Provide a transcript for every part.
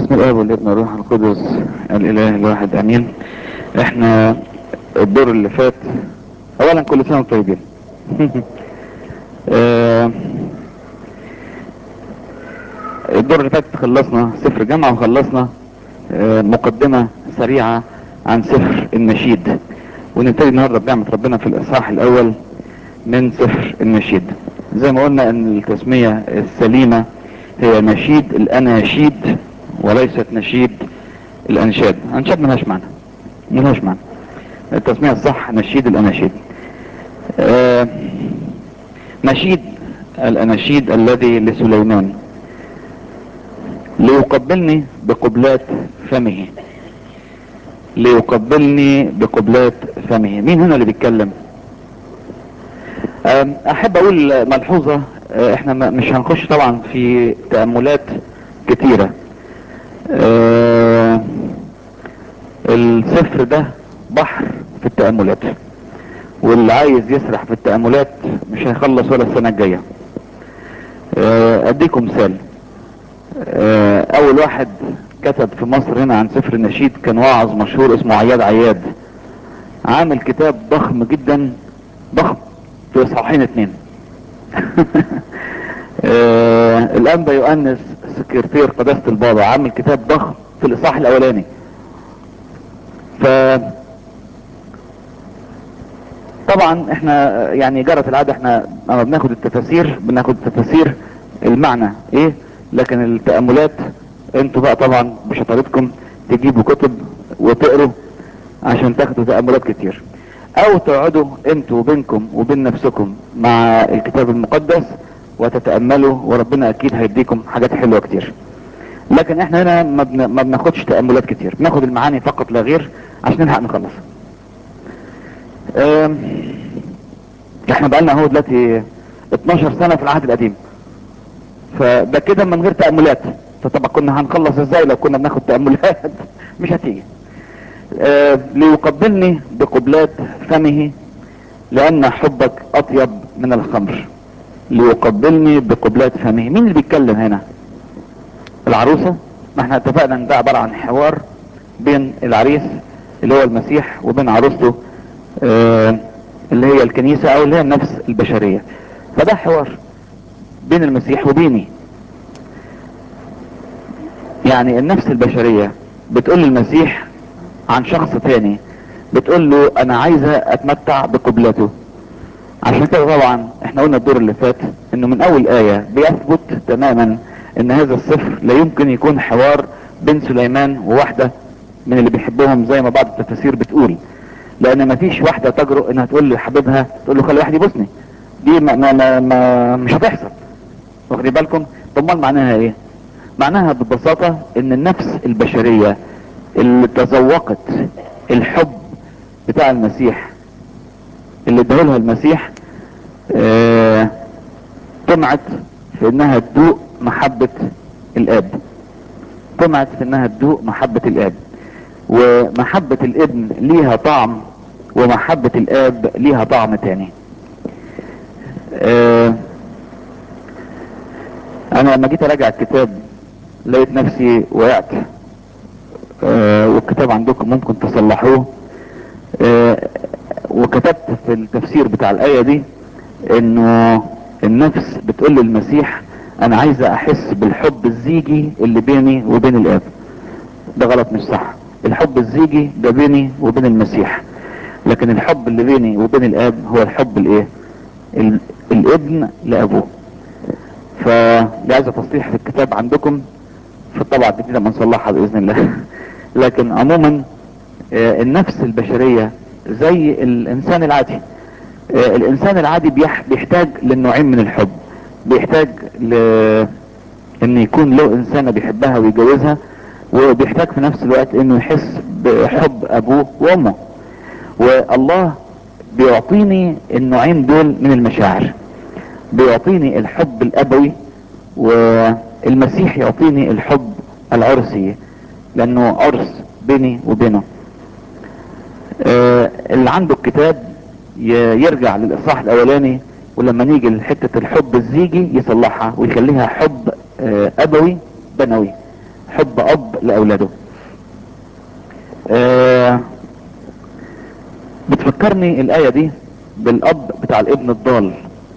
باسم الاب والابن والروح القدس الاله الواحد امين احنا الدور اللي فات اولا كل سنه وانتم طيبين آه، الدور اللي فات خلصنا سفر جامعة وخلصنا آه، مقدمة سريعة عن سفر النشيد ونبتدي النهارده بنعمة ربنا في الإصحاح الأول من سفر النشيد زي ما قلنا ان التسمية السليمة هي نشيد الأناشيد وليست نشيد الأنشاد أنشاد ملهاش معنى ملهاش معنى التسمية الصح نشيد الأناشيد آه، نشيد الأناشيد الذي لسليمان ليقبلني بقبلات فمه ليقبلني بقبلات فمه مين هنا اللي بيتكلم أم، احب اقول ملحوظة أه، احنا م- مش هنخش طبعا في تأملات كتيرة أه، السفر ده بحر في التأملات واللي عايز يسرح في التأملات مش هيخلص ولا السنة الجاية أه، اديكم مثال آه، اول واحد كتب في مصر هنا عن سفر النشيد كان واعظ مشهور اسمه عياد عياد عامل كتاب ضخم جدا ضخم في اصحاحين اتنين آه، الانبا يؤنس سكرتير قداسة البابا عامل كتاب ضخم في الاصحاح الاولاني ف طبعا احنا آه، يعني جرت العادة احنا لما بناخد التفاسير بناخد تفاسير المعنى ايه لكن التأملات انتوا بقى طبعا بشطارتكم تجيبوا كتب وتقروا عشان تاخدوا تأملات كتير او تقعدوا انتوا وبينكم وبين نفسكم مع الكتاب المقدس وتتأملوا وربنا اكيد هيديكم حاجات حلوة كتير لكن احنا هنا ما, بن... ما بناخدش تأملات كتير بناخد المعاني فقط لا غير عشان نلحق نخلص ام، احنا بقالنا اهو دلوقتي 12 سنة في العهد القديم فده كده من غير تأملات فطبعا كنا هنخلص ازاي لو كنا بناخد تأملات مش هتيجي آه ليقبلني بقبلات فمه لأن حبك أطيب من الخمر ليقبلني بقبلات فمه مين اللي بيتكلم هنا العروسة ما احنا اتفقنا ان ده عبارة عن حوار بين العريس اللي هو المسيح وبين عروسته آه اللي هي الكنيسة او اللي هي النفس البشرية فده حوار بين المسيح وبيني يعني النفس البشرية بتقول للمسيح عن شخص تاني بتقول له انا عايزة اتمتع بقبلته عشان كده طبعا احنا قلنا الدور اللي فات انه من اول آية بيثبت تماما ان هذا السفر لا يمكن يكون حوار بين سليمان وواحدة من اللي بيحبهم زي ما بعض التفاسير بتقول لان مفيش واحدة تجرؤ انها تقول لحبيبها تقول له خلي واحد يبوسني دي ما ما ما ما مش هتحصل واخدين بالكم طب امال معناها ايه معناها ببساطة ان النفس البشرية اللي تذوقت الحب بتاع المسيح اللي اداهولها المسيح آه، طمعت في انها تدوق محبة الاب طمعت في انها تدوق محبة الاب ومحبة الابن ليها طعم ومحبة الاب ليها طعم تاني آه، انا لما جيت اراجع الكتاب لقيت نفسي وقعت آه، والكتاب عندكم ممكن تصلحوه آه، وكتبت في التفسير بتاع الآية دي انه النفس بتقول للمسيح انا عايزة احس بالحب الزيجي اللي بيني وبين الاب ده غلط مش صح الحب الزيجي ده بيني وبين المسيح لكن الحب اللي بيني وبين الاب هو الحب الايه ال- الابن لابوه فدي عايزة تصليح في الكتاب عندكم في الطبعة الجديدة ما نصلحها بإذن الله لكن عموما آه، النفس البشرية زي الإنسان العادي آه، الإنسان العادي بيح- بيحتاج للنوعين من الحب بيحتاج ل... ان يكون له انسانة بيحبها ويجوزها وبيحتاج في نفس الوقت انه يحس بحب ابوه وامه والله بيعطيني النوعين دول من المشاعر بيعطيني الحب الابوي والمسيح يعطيني الحب العرسي لانه عرس بيني وبينه آه، اللي عنده الكتاب ي- يرجع للاصحاح الاولاني ولما نيجي لحتة الحب الزيجي يصلحها ويخليها حب آه، ابوي بنوي حب اب لاولاده آه بتفكرني الايه دي بالاب بتاع الابن الضال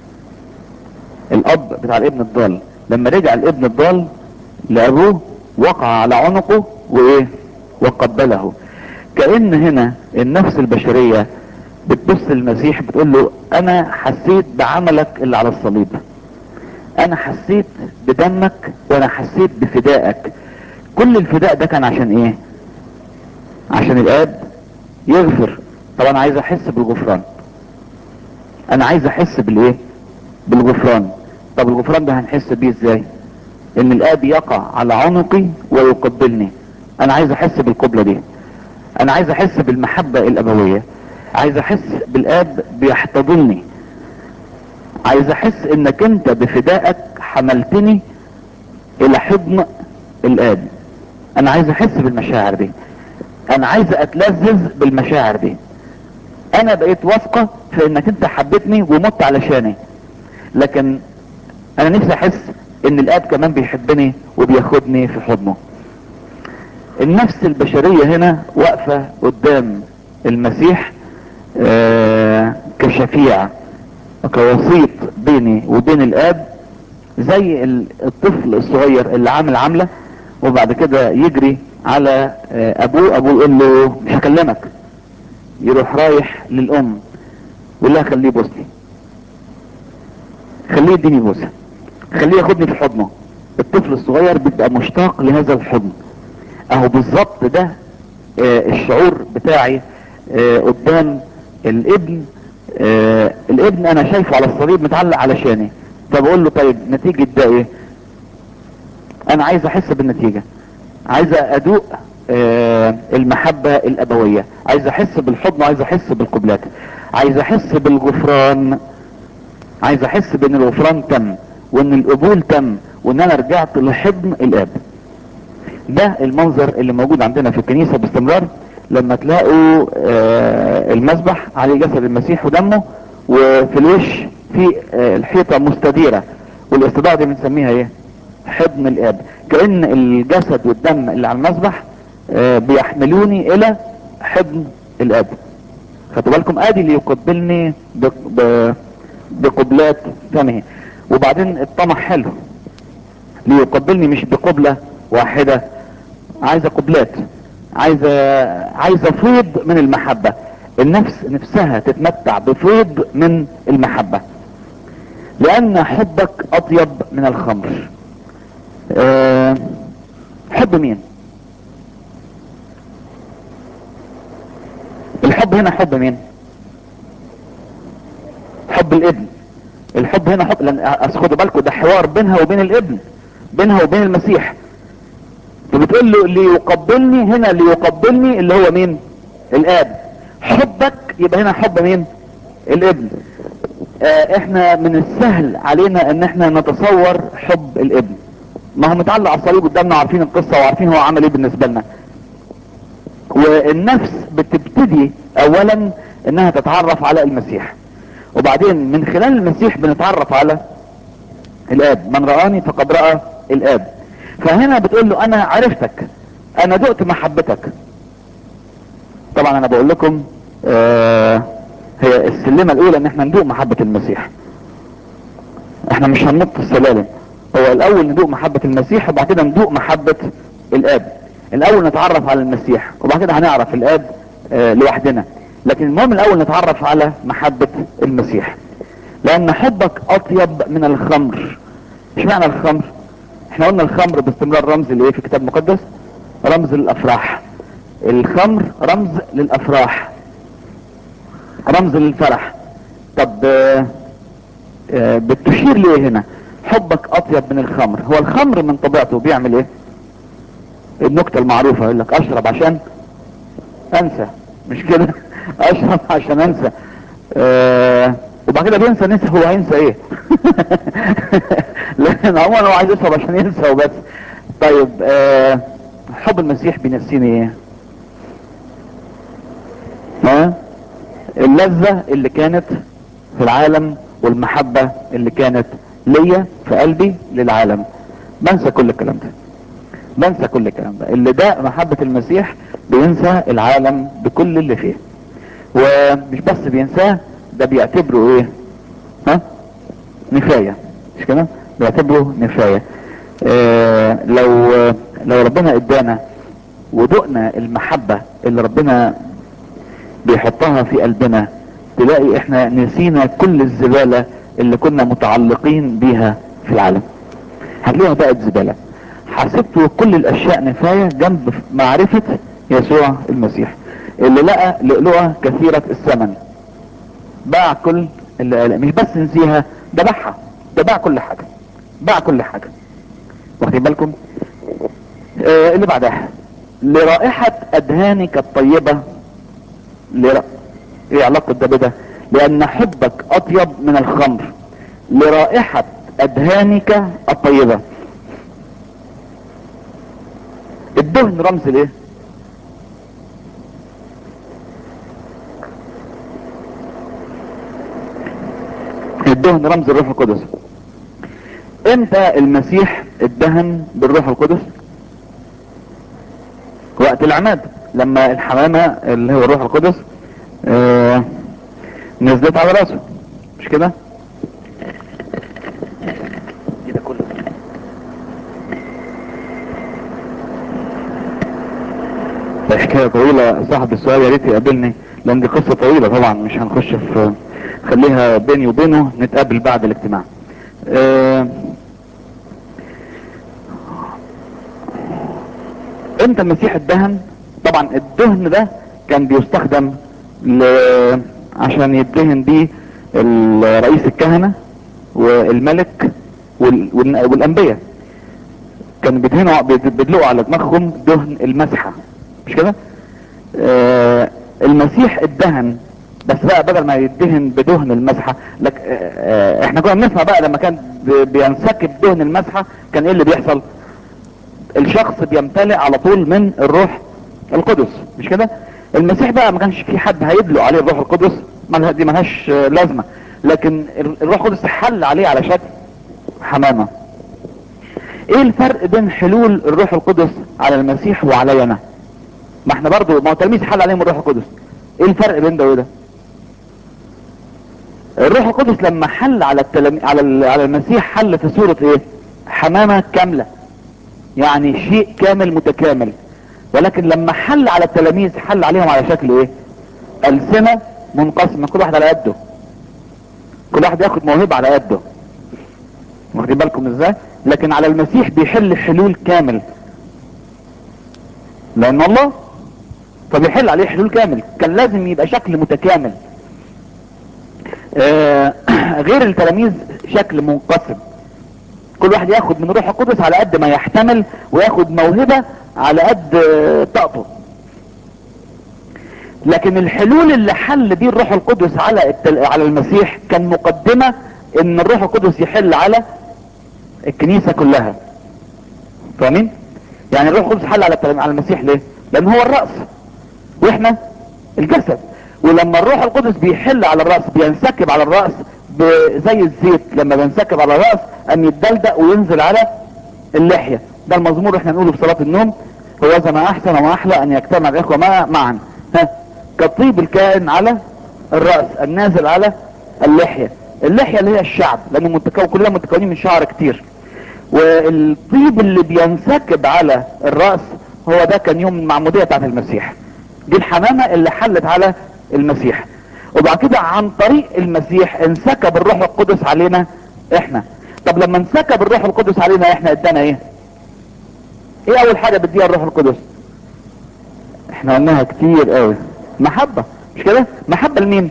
الاب بتاع الابن الضال لما رجع الابن الضال لابوه وقع على عنقه وايه وقبله كأن هنا النفس البشرية بتبص للمسيح بتقول له انا حسيت بعملك اللي على الصليب انا حسيت بدمك وانا حسيت بفدائك كل الفداء ده كان عشان ايه عشان الاب يغفر طب انا عايز احس بالغفران انا عايز احس بالايه بالغفران طب الغفران ده هنحس بيه ازاي ان الاب يقع على عنقي ويقبلني انا عايز احس بالقبلة دي انا عايز احس بالمحبة الابوية عايز احس بالاب بيحتضنني عايز احس انك انت بفدائك حملتني الى حضن الاب انا عايز احس بالمشاعر دي انا عايز اتلذذ بالمشاعر دي انا بقيت واثقة في انك انت حبيتني ومت علشاني لكن انا نفسي احس ان الاب كمان بيحبني وبياخدني في حضنه النفس البشرية هنا واقفة قدام المسيح آه كشفيع وكوسيط بيني وبين الاب زي الطفل الصغير اللي عامل عملة وبعد كده يجري على آه ابوه ابوه يقول له مش هكلمك يروح رايح للام يقول لها خليه يبوسني خليه يديني بوسه خليه ياخدني في حضنه الطفل الصغير بيبقى مشتاق لهذا الحضن اهو بالظبط ده آه الشعور بتاعي آه قدام الابن آه الابن انا شايفه على الصليب متعلق علشاني فبقول له طيب نتيجة ده ايه انا عايز احس بالنتيجة عايز ادوق آه المحبة الابوية عايز احس بالحضن عايز احس بالقبلات عايز احس بالغفران عايز احس بان الغفران تم وان القبول تم وان انا رجعت لحضن الاب ده المنظر اللي موجود عندنا في الكنيسة باستمرار لما تلاقوا آه المسبح عليه جسد المسيح ودمه وفي الوش في آه الحيطة مستديرة والاستدارة دي بنسميها ايه حضن الاب كأن الجسد والدم اللي على المسبح آه بيحملوني الى حضن الاب خدوا بالكم ادي اللي يقبلني بقبلات فمه وبعدين الطمع حلو ليقبلني مش بقبلة واحدة عايزة قبلات عايزة عايزة فيض من المحبة النفس نفسها تتمتع بفيض من المحبة لان حبك اطيب من الخمر أه حب مين الحب هنا حب مين حب الابن الحب هنا حب لان خدوا بالكم ده حوار بينها وبين الابن بينها وبين المسيح فبتقول له اللي يقبلني هنا اللي يقبلني اللي هو مين الاب حبك يبقى هنا حب مين الابن آه احنا من السهل علينا ان احنا نتصور حب الابن ما هو متعلق على الصليب قدامنا وعارفين القصة وعارفين هو عمل ايه بالنسبة لنا والنفس بتبتدي اولا انها تتعرف على المسيح وبعدين من خلال المسيح بنتعرف على الاب من رآني فقد رأى الاب فهنا بتقول له انا عرفتك انا دقت محبتك طبعا انا بقول لكم آه هي السلمة الاولى ان احنا ندوق محبة المسيح احنا مش هننط السلالم هو الاول ندوق محبة المسيح وبعد كده ندوق محبة الاب الاول نتعرف على المسيح وبعد كده هنعرف الاب آه لوحدنا لكن المهم الاول نتعرف على محبة المسيح لان حبك اطيب من الخمر مش معنى الخمر احنا قلنا الخمر باستمرار رمز لايه في الكتاب المقدس رمز للافراح الخمر رمز للافراح رمز للفرح طب آه آه بتشير ليه هنا حبك اطيب من الخمر هو الخمر من طبيعته بيعمل ايه النكتة المعروفة يقول لك اشرب عشان انسى مش كده اشرب عشان انسى آه وبعد كده بينسى نسى هو هينسى ايه لان عموما هو عايز يشرب عشان ينسى وبس طيب آه حب المسيح بينسيني ايه ها اللذة اللي كانت في العالم والمحبة اللي كانت ليا في قلبي للعالم بنسى كل الكلام ده بنسى كل الكلام ده اللي ده محبة المسيح بينسى العالم بكل اللي فيه ومش بس بينساه ده بيعتبره ايه ها نفاية مش كده بيعتبره نفاية اه لو لو ربنا ادانا ودقنا المحبة اللي ربنا بيحطها في قلبنا تلاقي احنا نسينا كل الزبالة اللي كنا متعلقين بيها في العالم هتلاقيها بقت زبالة حسبت كل الاشياء نفاية جنب معرفة يسوع المسيح اللي لقى لؤلؤة كثيرة الثمن باع كل اللي مش بس نسيها ده باعها ده باع كل حاجة باع كل حاجة واخدين بالكم آه اللي بعدها لرائحة أدهانك الطيبة لر... ايه علاقة ده بده لأن حبك أطيب من الخمر لرائحة أدهانك الطيبة الدهن رمز ليه الدهن رمز الروح القدس امتى المسيح ادهن بالروح القدس وقت العماد لما الحمامة اللي هو الروح القدس اه نزلت على راسه مش كده كده كله حكاية طويلة صاحب السؤال يا ريت يقابلني لان دي قصة طويلة طبعا مش هنخش في خليها بيني وبينه نتقابل بعد الاجتماع اه امتى المسيح ادهن طبعا الدهن ده كان بيستخدم ل... عشان يدهن بيه رئيس الكهنة والملك وال... وال... والانبياء كانوا بيدهنوا بيدلقوا على دماغهم دهن المسحة مش كده آه المسيح ادهن بس بقى بدل ما يدهن بدهن المسحة لك آه احنا كنا بنسمع بقى لما كان بينسكب دهن المسحة كان ايه اللي بيحصل الشخص بيمتلئ على طول من الروح القدس مش كده المسيح بقى ما كانش في حد هيدلق عليه الروح القدس ما دي ملهاش لازمة لكن الروح القدس حل عليه على شكل حمامة ايه الفرق بين حلول الروح القدس على المسيح وعلي انا ما احنا برضو ما هو التلميذ حل عليهم الروح القدس ايه الفرق بين ده وده الروح القدس لما حل على التلم... على ال... على المسيح حل في صورة ايه حمامة كاملة يعني شيء كامل متكامل ولكن لما حل على التلاميذ حل عليهم على شكل ايه ألسنة منقسمة كل واحد على قده كل واحد ياخد موهبة على قده واخدين بالكم ازاي لكن على المسيح بيحل حلول كامل لان الله فبيحل عليه حلول كامل كان لازم يبقى شكل متكامل آه غير التلاميذ شكل منقسم كل واحد ياخد من روح القدس على قد ما يحتمل وياخد موهبة على قد طاقته لكن الحلول اللي حل بيه الروح القدس على التل... على المسيح كان مقدمة ان الروح القدس يحل على الكنيسة كلها فاهمين يعني الروح القدس حل على على المسيح ليه لان هو الرأس واحنا الجسد ولما الروح القدس بيحل على الرأس بينسكب على الرأس زي الزيت لما بينسكب على الرأس ان يتدلدق وينزل على اللحية ده المزمور احنا نقوله في صلاة النوم هو زي ما احسن وما احلى ان يجتمع الاخوة معا ها كطيب الكائن على الرأس النازل على اللحية اللحية اللي هي الشعب لان متكون كلنا متكونين من شعر كتير والطيب اللي بينسكب على الرأس هو ده كان يوم المعمودية بتاعت المسيح دي الحمامة اللي حلت على المسيح وبعد كده عن طريق المسيح انسكب الروح القدس علينا احنا طب لما انسكب الروح القدس علينا احنا ادانا ايه ايه اول حاجة بديها الروح القدس احنا قلناها كتير قوي محبة مش كده محبة لمين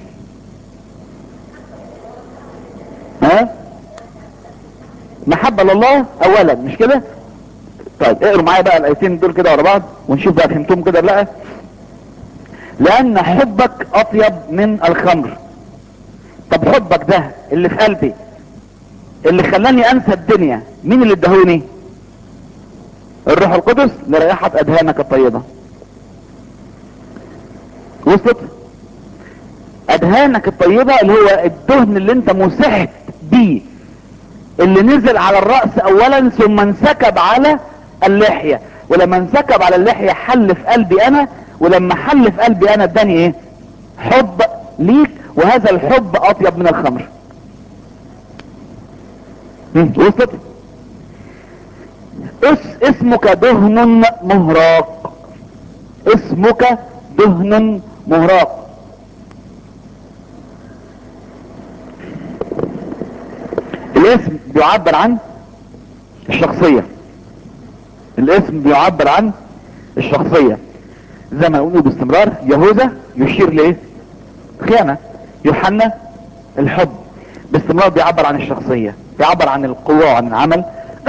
ها محبة لله اولا مش كده طيب اقروا معايا بقى الايتين دول كده ورا بعض ونشوف بقى فهمتهم كده لا لان حبك اطيب من الخمر طب حبك ده اللي في قلبي اللي خلاني انسى الدنيا مين اللي ادهوني الروح القدس لريحة اذهانك الطيبة وصلت اذهانك الطيبة اللي هو الدهن اللي انت مسحت بيه اللي نزل على الرأس اولا ثم انسكب على اللحية ولما انسكب على اللحية حل في قلبي انا ولما حل في قلبي انا اداني ايه حب ليك وهذا الحب اطيب من الخمر هم، وصلت اس اسمك دهن مهراق اسمك دهن مهراق الاسم بيعبر عن الشخصية الاسم بيعبر عن الشخصية زي ما نقول باستمرار يهوذا يشير لايه خيانة يوحنا الحب باستمرار بيعبر عن الشخصية بيعبر عن القوة وعن العمل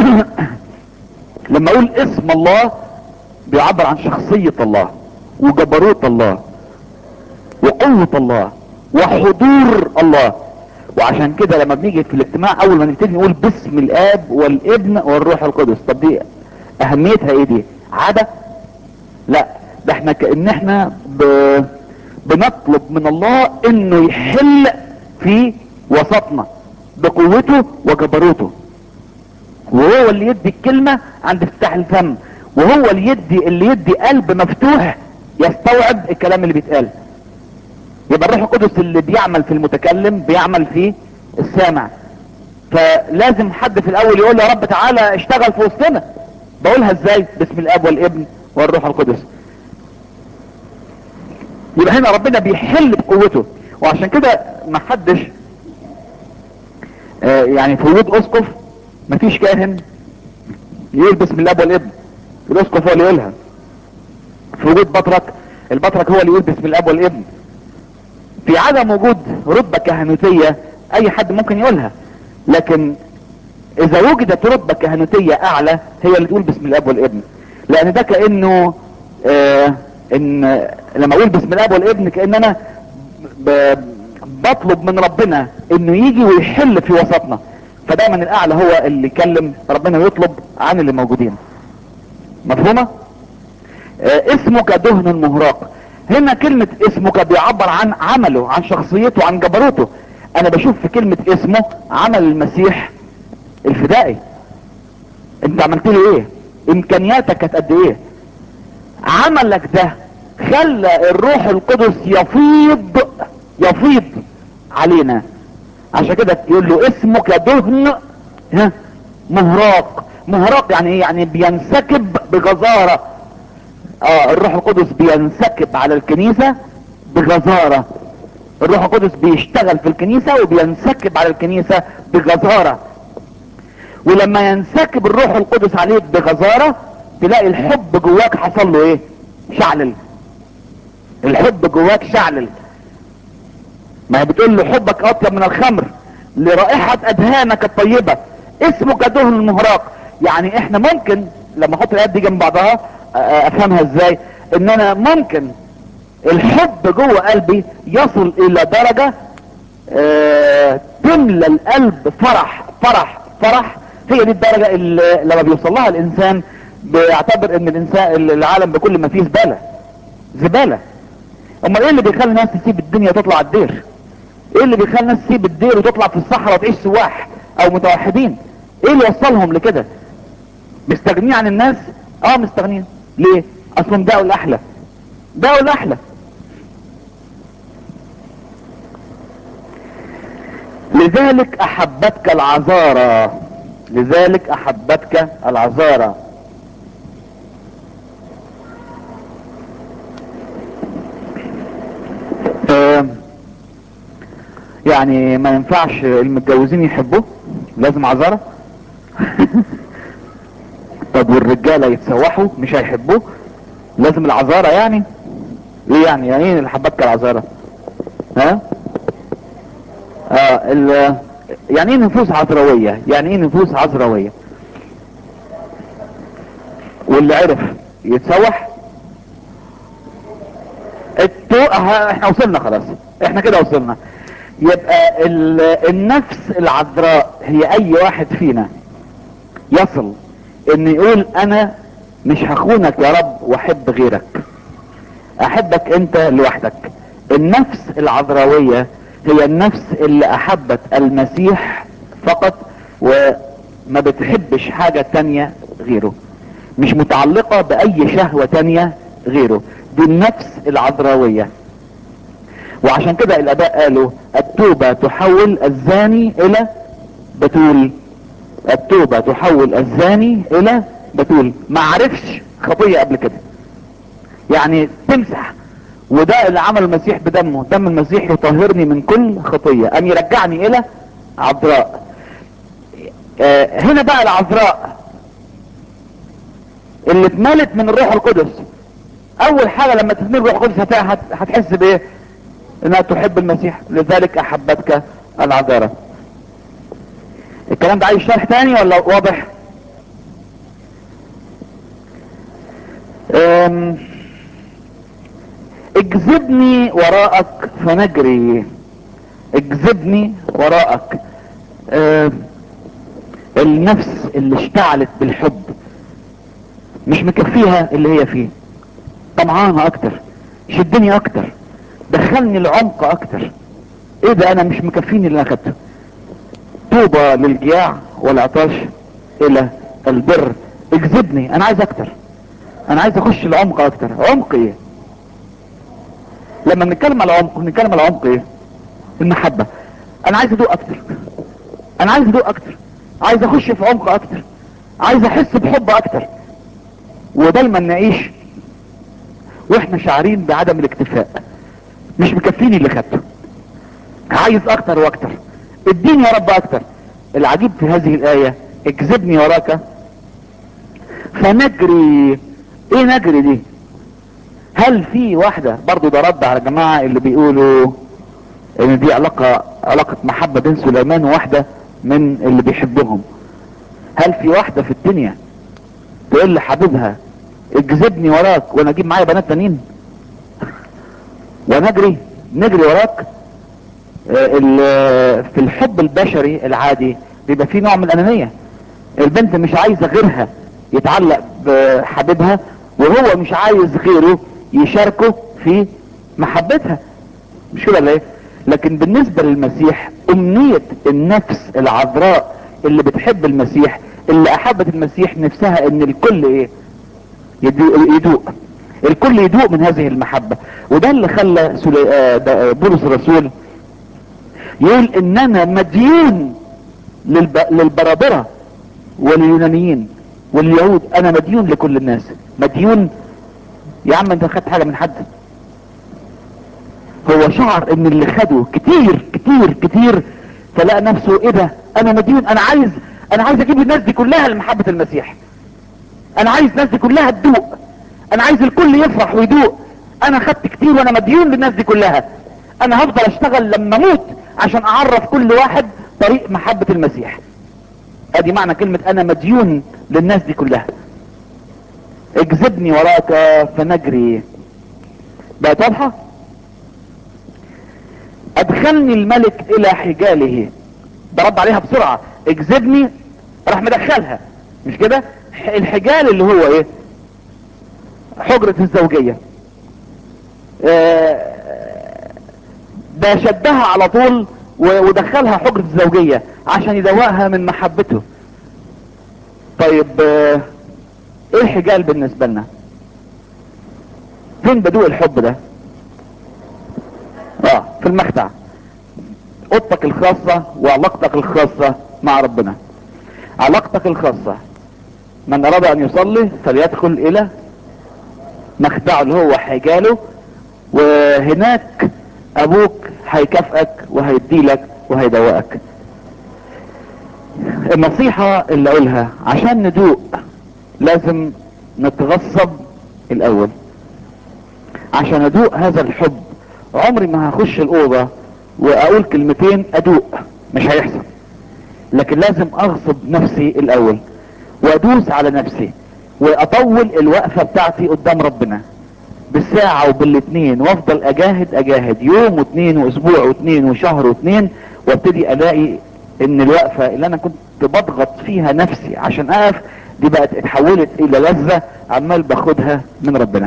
لما اقول اسم الله بيعبر عن شخصية الله وجبروت الله وقوة الله وحضور الله وعشان كده لما بنيجي في الاجتماع اول ما نبتدي نقول باسم الاب والابن والروح القدس طب دي اهميتها ايه دي عادة لا ده احنا كأن احنا ب... بنطلب من الله انه يحل في وسطنا بقوته وجبروته وهو اللي يدي الكلمة عند افتتاح الفم وهو اللي يدي اللي يدي قلب مفتوح يستوعب الكلام اللي بيتقال يبقى الروح القدس اللي بيعمل في المتكلم بيعمل في السامع فلازم حد في الاول يقول يا رب تعالى اشتغل في وسطنا بقولها ازاي باسم الاب والابن والروح القدس يبقى هنا ربنا بيحل بقوته وعشان كده ما حدش آه يعني في وجود اسقف مفيش كاهن يقول باسم الاب والابن الاسقف هو اللي يقولها في وجود بطرك البطرك هو اللي يقول باسم الاب والابن في عدم وجود رتبة كهنوتية اي حد ممكن يقولها لكن اذا وجدت رتبة كهنوتية اعلى هي اللي تقول باسم الاب والابن لان ده كأنه آه ان لما اقول باسم الاب والابن كأن انا ب- بطلب من ربنا انه يجي ويحل في وسطنا فدايما الاعلى هو اللي يكلم ربنا ويطلب عن اللي موجودين مفهومة آه اسمك دهن مهراق هنا كلمة اسمك بيعبر عن عمله عن شخصيته عن جبروته انا بشوف في كلمة اسمه عمل المسيح الفدائي انت عملت له ايه امكانياتك كانت قد ايه عملك ده خلى الروح القدس يفيض يفيض علينا عشان كده يقول له اسمك دهن ها مهراق مهراق يعني ايه يعني بينسكب بغزارة اه الروح القدس بينسكب على الكنيسة بغزارة الروح القدس بيشتغل في الكنيسة وبينسكب على الكنيسة بغزارة ولما ينسكب الروح القدس عليك بغزارة تلاقي الحب جواك حصل له ايه شعلل الحب جواك شعلل ما هي بتقول له حبك اطيب من الخمر لرائحة اذهانك الطيبة اسمك دهن المهراق يعني احنا ممكن لما احط الايات دي جنب بعضها آه، افهمها ازاي ان انا ممكن الحب جوه قلبي يصل الى درجة آه، تملى القلب فرح فرح فرح هي دي الدرجة اللي لما بيوصل لها الانسان بيعتبر ان الانسان العالم بكل ما فيه زبالة زبالة امال ايه اللي بيخلي الناس تسيب الدنيا وتطلع على الدير ايه اللي بيخلي الناس تسيب الدير وتطلع في الصحراء وتعيش سواح او متوحدين ايه اللي وصلهم لكده مستغنين عن الناس اه مستغنين ليه اصلهم دقوا الاحلى دقوا الاحلى لذلك احبتك العذارى لذلك احبتك العذارى آه، يعني ما ينفعش المتجوزين يحبوه لازم عذارى طب والرجاله يتسوحوا مش هيحبوه لازم العذارى يعني ايه يعني يعني ايه اللي حبتك العذارى ها اه ال يعني ايه نفوس عذراويه يعني ايه نفوس عذراويه واللي عرف يتسوح التو... اه، احنا وصلنا خلاص احنا كده وصلنا يبقى ال... النفس العذراء هي اي واحد فينا يصل ان يقول انا مش هخونك يا رب واحب غيرك احبك انت لوحدك النفس العذراوية هي النفس اللي احبت المسيح فقط وما بتحبش حاجة تانية غيره مش متعلقة باي شهوة تانية غيره دي النفس العذراوية وعشان كده الاباء قالوا التوبة تحول الزاني الى بتول التوبة تحول الزاني الى بتول ما عرفش خطية قبل كده يعني تمسح وده اللي عمل المسيح بدمه دم المسيح يطهرني من كل خطية ان يرجعني الى عذراء آه هنا بقى العذراء اللي اتملت من الروح القدس اول حاجة لما تتمل الروح القدس هت- هتحس بايه انها تحب المسيح لذلك احبتك العذراء الكلام ده عايز شرح تاني ولا واضح أم، اجذبني وراءك فنجري اجذبني وراءك أم، النفس اللي اشتعلت بالحب مش مكفيها اللي هي فيه طمعانة اكتر شدني اكتر دخلني العمق اكتر ايه ده انا مش مكفيني اللي انا اخدته طوبى للجياع والعطاش الى البر اجذبني انا عايز اكتر انا عايز اخش العمق اكتر عمق ايه لما بنتكلم على العمق بنتكلم على العمق ايه المحبة انا عايز ادوق اكتر انا عايز ادوق اكتر عايز اخش في عمق اكتر عايز احس بحب اكتر ودايما نعيش واحنا شعرين بعدم الاكتفاء مش مكفيني اللي خدته عايز اكتر واكتر اديني يا رب اكتر العجيب في هذه الاية اكذبني وراك فنجري ايه نجري دي هل في واحدة برضو ده رد على الجماعة اللي بيقولوا ان دي علاقة علاقة محبة بين سليمان وواحدة من اللي بيحبهم هل في واحدة في الدنيا تقول لحبيبها اجذبني وراك وانا اجيب معايا بنات تانيين ونجري نجري وراك آه، ال- في الحب البشري العادي بيبقى فيه نوع من الانانية البنت مش عايزة غيرها يتعلق بحبيبها وهو مش عايز غيره يشاركه في محبتها مش كده ولا ايه لكن بالنسبة للمسيح امنية النفس العذراء اللي بتحب المسيح اللي احبت المسيح نفسها ان الكل ايه يدو- يدوق الكل يدوق من هذه المحبة وده اللي خلى سلي... آه، ده- آه، بولس الرسول يقول ان انا مديون للب... للبرابرة واليونانيين واليهود انا مديون لكل الناس مديون يا عم انت خدت حاجة من حد هو شعر ان اللي خده كتير كتير كتير فلقى نفسه ايه ده انا مديون انا عايز انا عايز اجيب الناس دي كلها لمحبة المسيح انا عايز الناس دي كلها تدوق انا عايز الكل يفرح ويدوق انا خدت كتير وانا مديون للناس دي كلها انا هفضل اشتغل لما اموت عشان اعرف كل واحد طريق محبة المسيح ادي معنى كلمة انا مديون للناس دي كلها اجذبني وراك فنجري بقت واضحة ادخلني الملك الى حجاله ده رد عليها بسرعة اجذبني راح مدخلها مش كده الحجال اللي هو ايه حجرة الزوجية آه، ده شدها على طول و- ودخلها حجرة الزوجية عشان يدوقها من محبته طيب آه، ايه الحجال بالنسبة لنا فين بدوق الحب ده اه في المخدع اوضتك الخاصة وعلاقتك الخاصة مع ربنا علاقتك الخاصة من اراد ان يصلي فليدخل الى مخدعه اللي هو حجاله وهناك ابوك هيكافئك وهيديلك وهيدوقك النصيحة اللي اقولها عشان ندوق لازم نتغصب الاول عشان ادوق هذا الحب عمري ما هخش الاوضة واقول كلمتين ادوق مش هيحصل لكن لازم اغصب نفسي الاول وادوس على نفسي واطول الوقفة بتاعتي قدام ربنا بالساعة وبالاتنين وافضل اجاهد اجاهد يوم واتنين واسبوع واتنين وشهر واتنين وابتدي الاقي ان الوقفة اللي انا كنت بضغط فيها نفسي عشان اقف دي بقت اتحولت الى لذة عمال باخدها من ربنا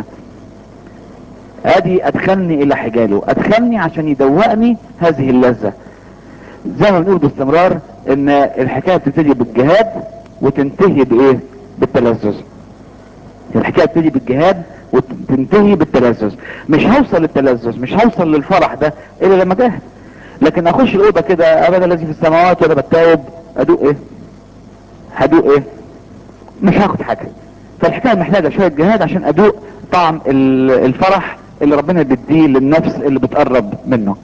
ادي ادخلني الى حجاله ادخلني عشان يدوقني هذه اللذة زي ما بنقول باستمرار ان الحكاية بتبتدي بالجهاد وتنتهي بايه بالتلذذ الحكايه بتبتدي بالجهاد وتنتهي بالتلذذ مش هوصل للتلذذ مش هوصل للفرح ده الا لما جاهد لكن اخش الاوضه كده ابدا الذي في السماوات وانا بتاوب ادوق ايه هدوق ايه مش هاخد حاجه فالحكايه محتاجه شويه جهاد عشان ادوق طعم ال- الفرح اللي ربنا بيديه للنفس اللي بتقرب منه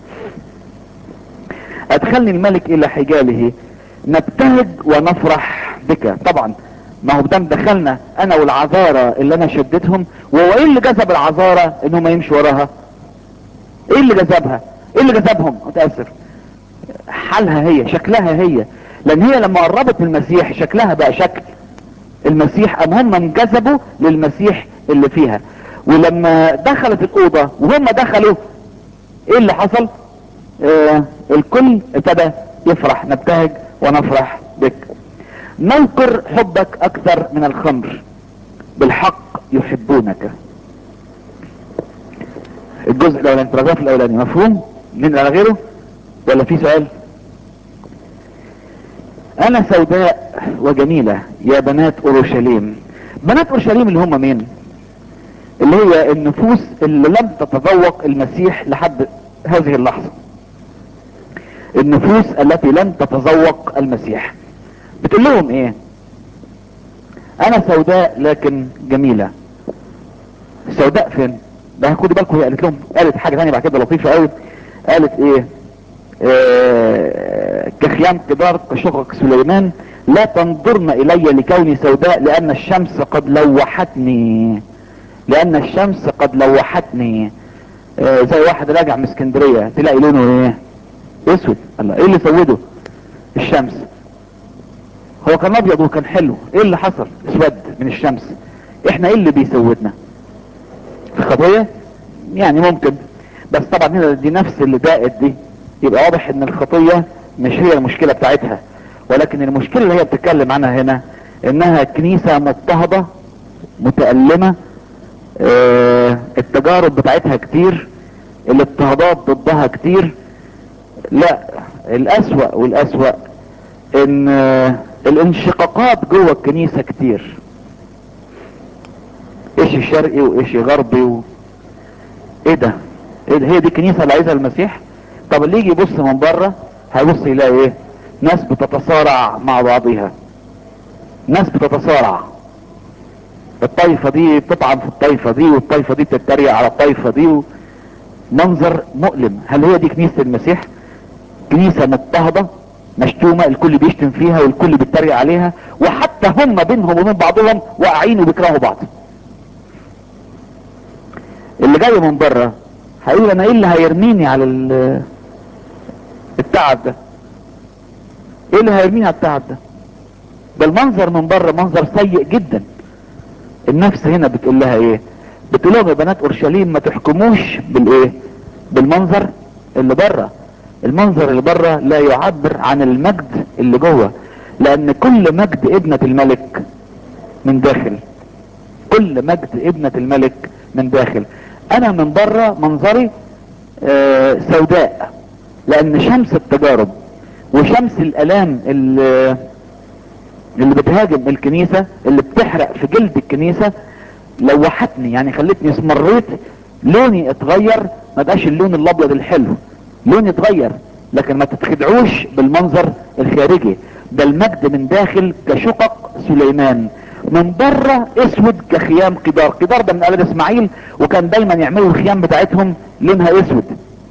ادخلني الملك الى حجاله نبتهج ونفرح بك طبعا ما هو بدم دخلنا انا والعذارى اللي انا شدتهم وهو ايه اللي جذب العذارى انهم يمشوا وراها ايه اللي جذبها ايه اللي جذبهم متاسف حالها هي شكلها هي لان هي لما قربت من المسيح شكلها بقى شكل المسيح ام هم انجذبوا للمسيح اللي فيها ولما دخلت الاوضه وهم دخلوا ايه اللي حصل آه الكل ابتدى يفرح نبتهج ونفرح بك نذكر حبك اكثر من الخمر بالحق يحبونك الجزء الاولاني البراجراف الاولاني مفهوم من على غيره ولا في سؤال انا سوداء وجميلة يا بنات اورشليم بنات اورشليم اللي هم مين اللي هي النفوس اللي لم تتذوق المسيح لحد هذه اللحظة النفوس التي لم تتذوق المسيح بتقول لهم ايه انا سوداء لكن جميلة سوداء فين ده خدوا بالكم هي قالت لهم قالت حاجة ثانيه بعد كده لطيفة قوي قالت ايه آه كخيام كبار كشقق سليمان لا تنظرن الي لكوني سوداء لان الشمس قد لوحتني لان الشمس قد لوحتني آه زي واحد راجع من اسكندرية تلاقي لونه ايه اسود الله ايه اللي سوده الشمس هو كان ابيض وكان حلو ايه اللي حصل اسود من الشمس احنا ايه اللي بيسودنا الخطية يعني ممكن بس طبعا هنا دي نفس اللي داقت دي يبقى واضح ان الخطية مش هي المشكلة بتاعتها ولكن المشكلة اللي هي بتتكلم عنها هنا انها كنيسة مضطهدة متألمة اه التجارب بتاعتها كتير الاضطهادات ضدها كتير لا الاسوأ والاسوأ ان اه الانشقاقات جوه الكنيسة كتير ايش شرقي وايش غربي و... ايه ده ايه ده هي دي الكنيسة اللي عايزها المسيح طب اللي يجي يبص من بره هيبص يلاقي ايه ناس بتتصارع مع بعضها ناس بتتصارع الطائفة دي بتطعن في الطائفة دي والطائفة دي بتتريق على الطائفة دي و... منظر مؤلم هل هي دي كنيسة المسيح كنيسة مضطهدة مشتومة الكل بيشتم فيها والكل بيتريق عليها وحتى هم بينهم وبين بعضهم واقعين وبيكرهوا بعض اللي جاي من بره هيقول انا ايه اللي هيرميني على التعب ده ايه اللي هيرميني على التعب ده ده المنظر من بره منظر سيء جدا النفس هنا بتقول لها ايه بتقول لهم يا بنات اورشليم ما تحكموش بالايه بالمنظر اللي بره المنظر اللي بره لا يعبر عن المجد اللي جوه لان كل مجد ابنة الملك من داخل كل مجد ابنة الملك من داخل انا من بره منظري آه سوداء لان شمس التجارب وشمس الالام اللي, اللي بتهاجم الكنيسة اللي بتحرق في جلد الكنيسة لوحتني يعني خلتني اسمريت لوني اتغير ما بقاش اللون الابيض الحلو لوني اتغير لكن ما تتخدعوش بالمنظر الخارجي ده المجد من داخل كشقق سليمان من بره اسود كخيام قدار قدار ده من اولاد اسماعيل وكان دايما يعملوا الخيام بتاعتهم لونها اسود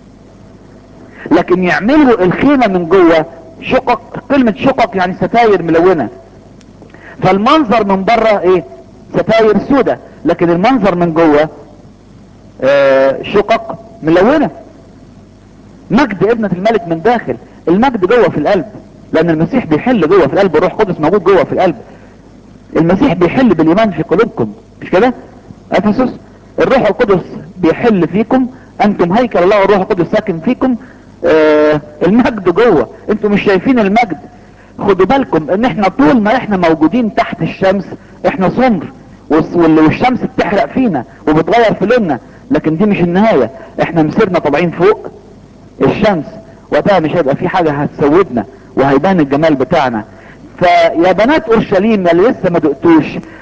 لكن يعملوا الخيمة من جوه شقق كلمة شقق يعني ستاير ملونة فالمنظر من بره ايه ستاير سودة لكن المنظر من جوه آه شقق ملونة مجد ابنة الملك من داخل المجد جوه في القلب لان المسيح بيحل جوه في القلب الروح القدس موجود جوه في القلب المسيح بيحل بالايمان في قلوبكم مش كده افسس الروح القدس بيحل فيكم انتم هيكل الله والروح القدس ساكن فيكم آه المجد جوه انتم مش شايفين المجد خدوا بالكم ان احنا طول ما احنا موجودين تحت الشمس احنا سمر والشمس بتحرق فينا وبتغير في لوننا لكن دي مش النهاية احنا مسيرنا طالعين فوق الشمس وقتها مش هيبقى في حاجة هتسودنا وهيبان الجمال بتاعنا فيا بنات اورشليم اللي لسه ما دقتوش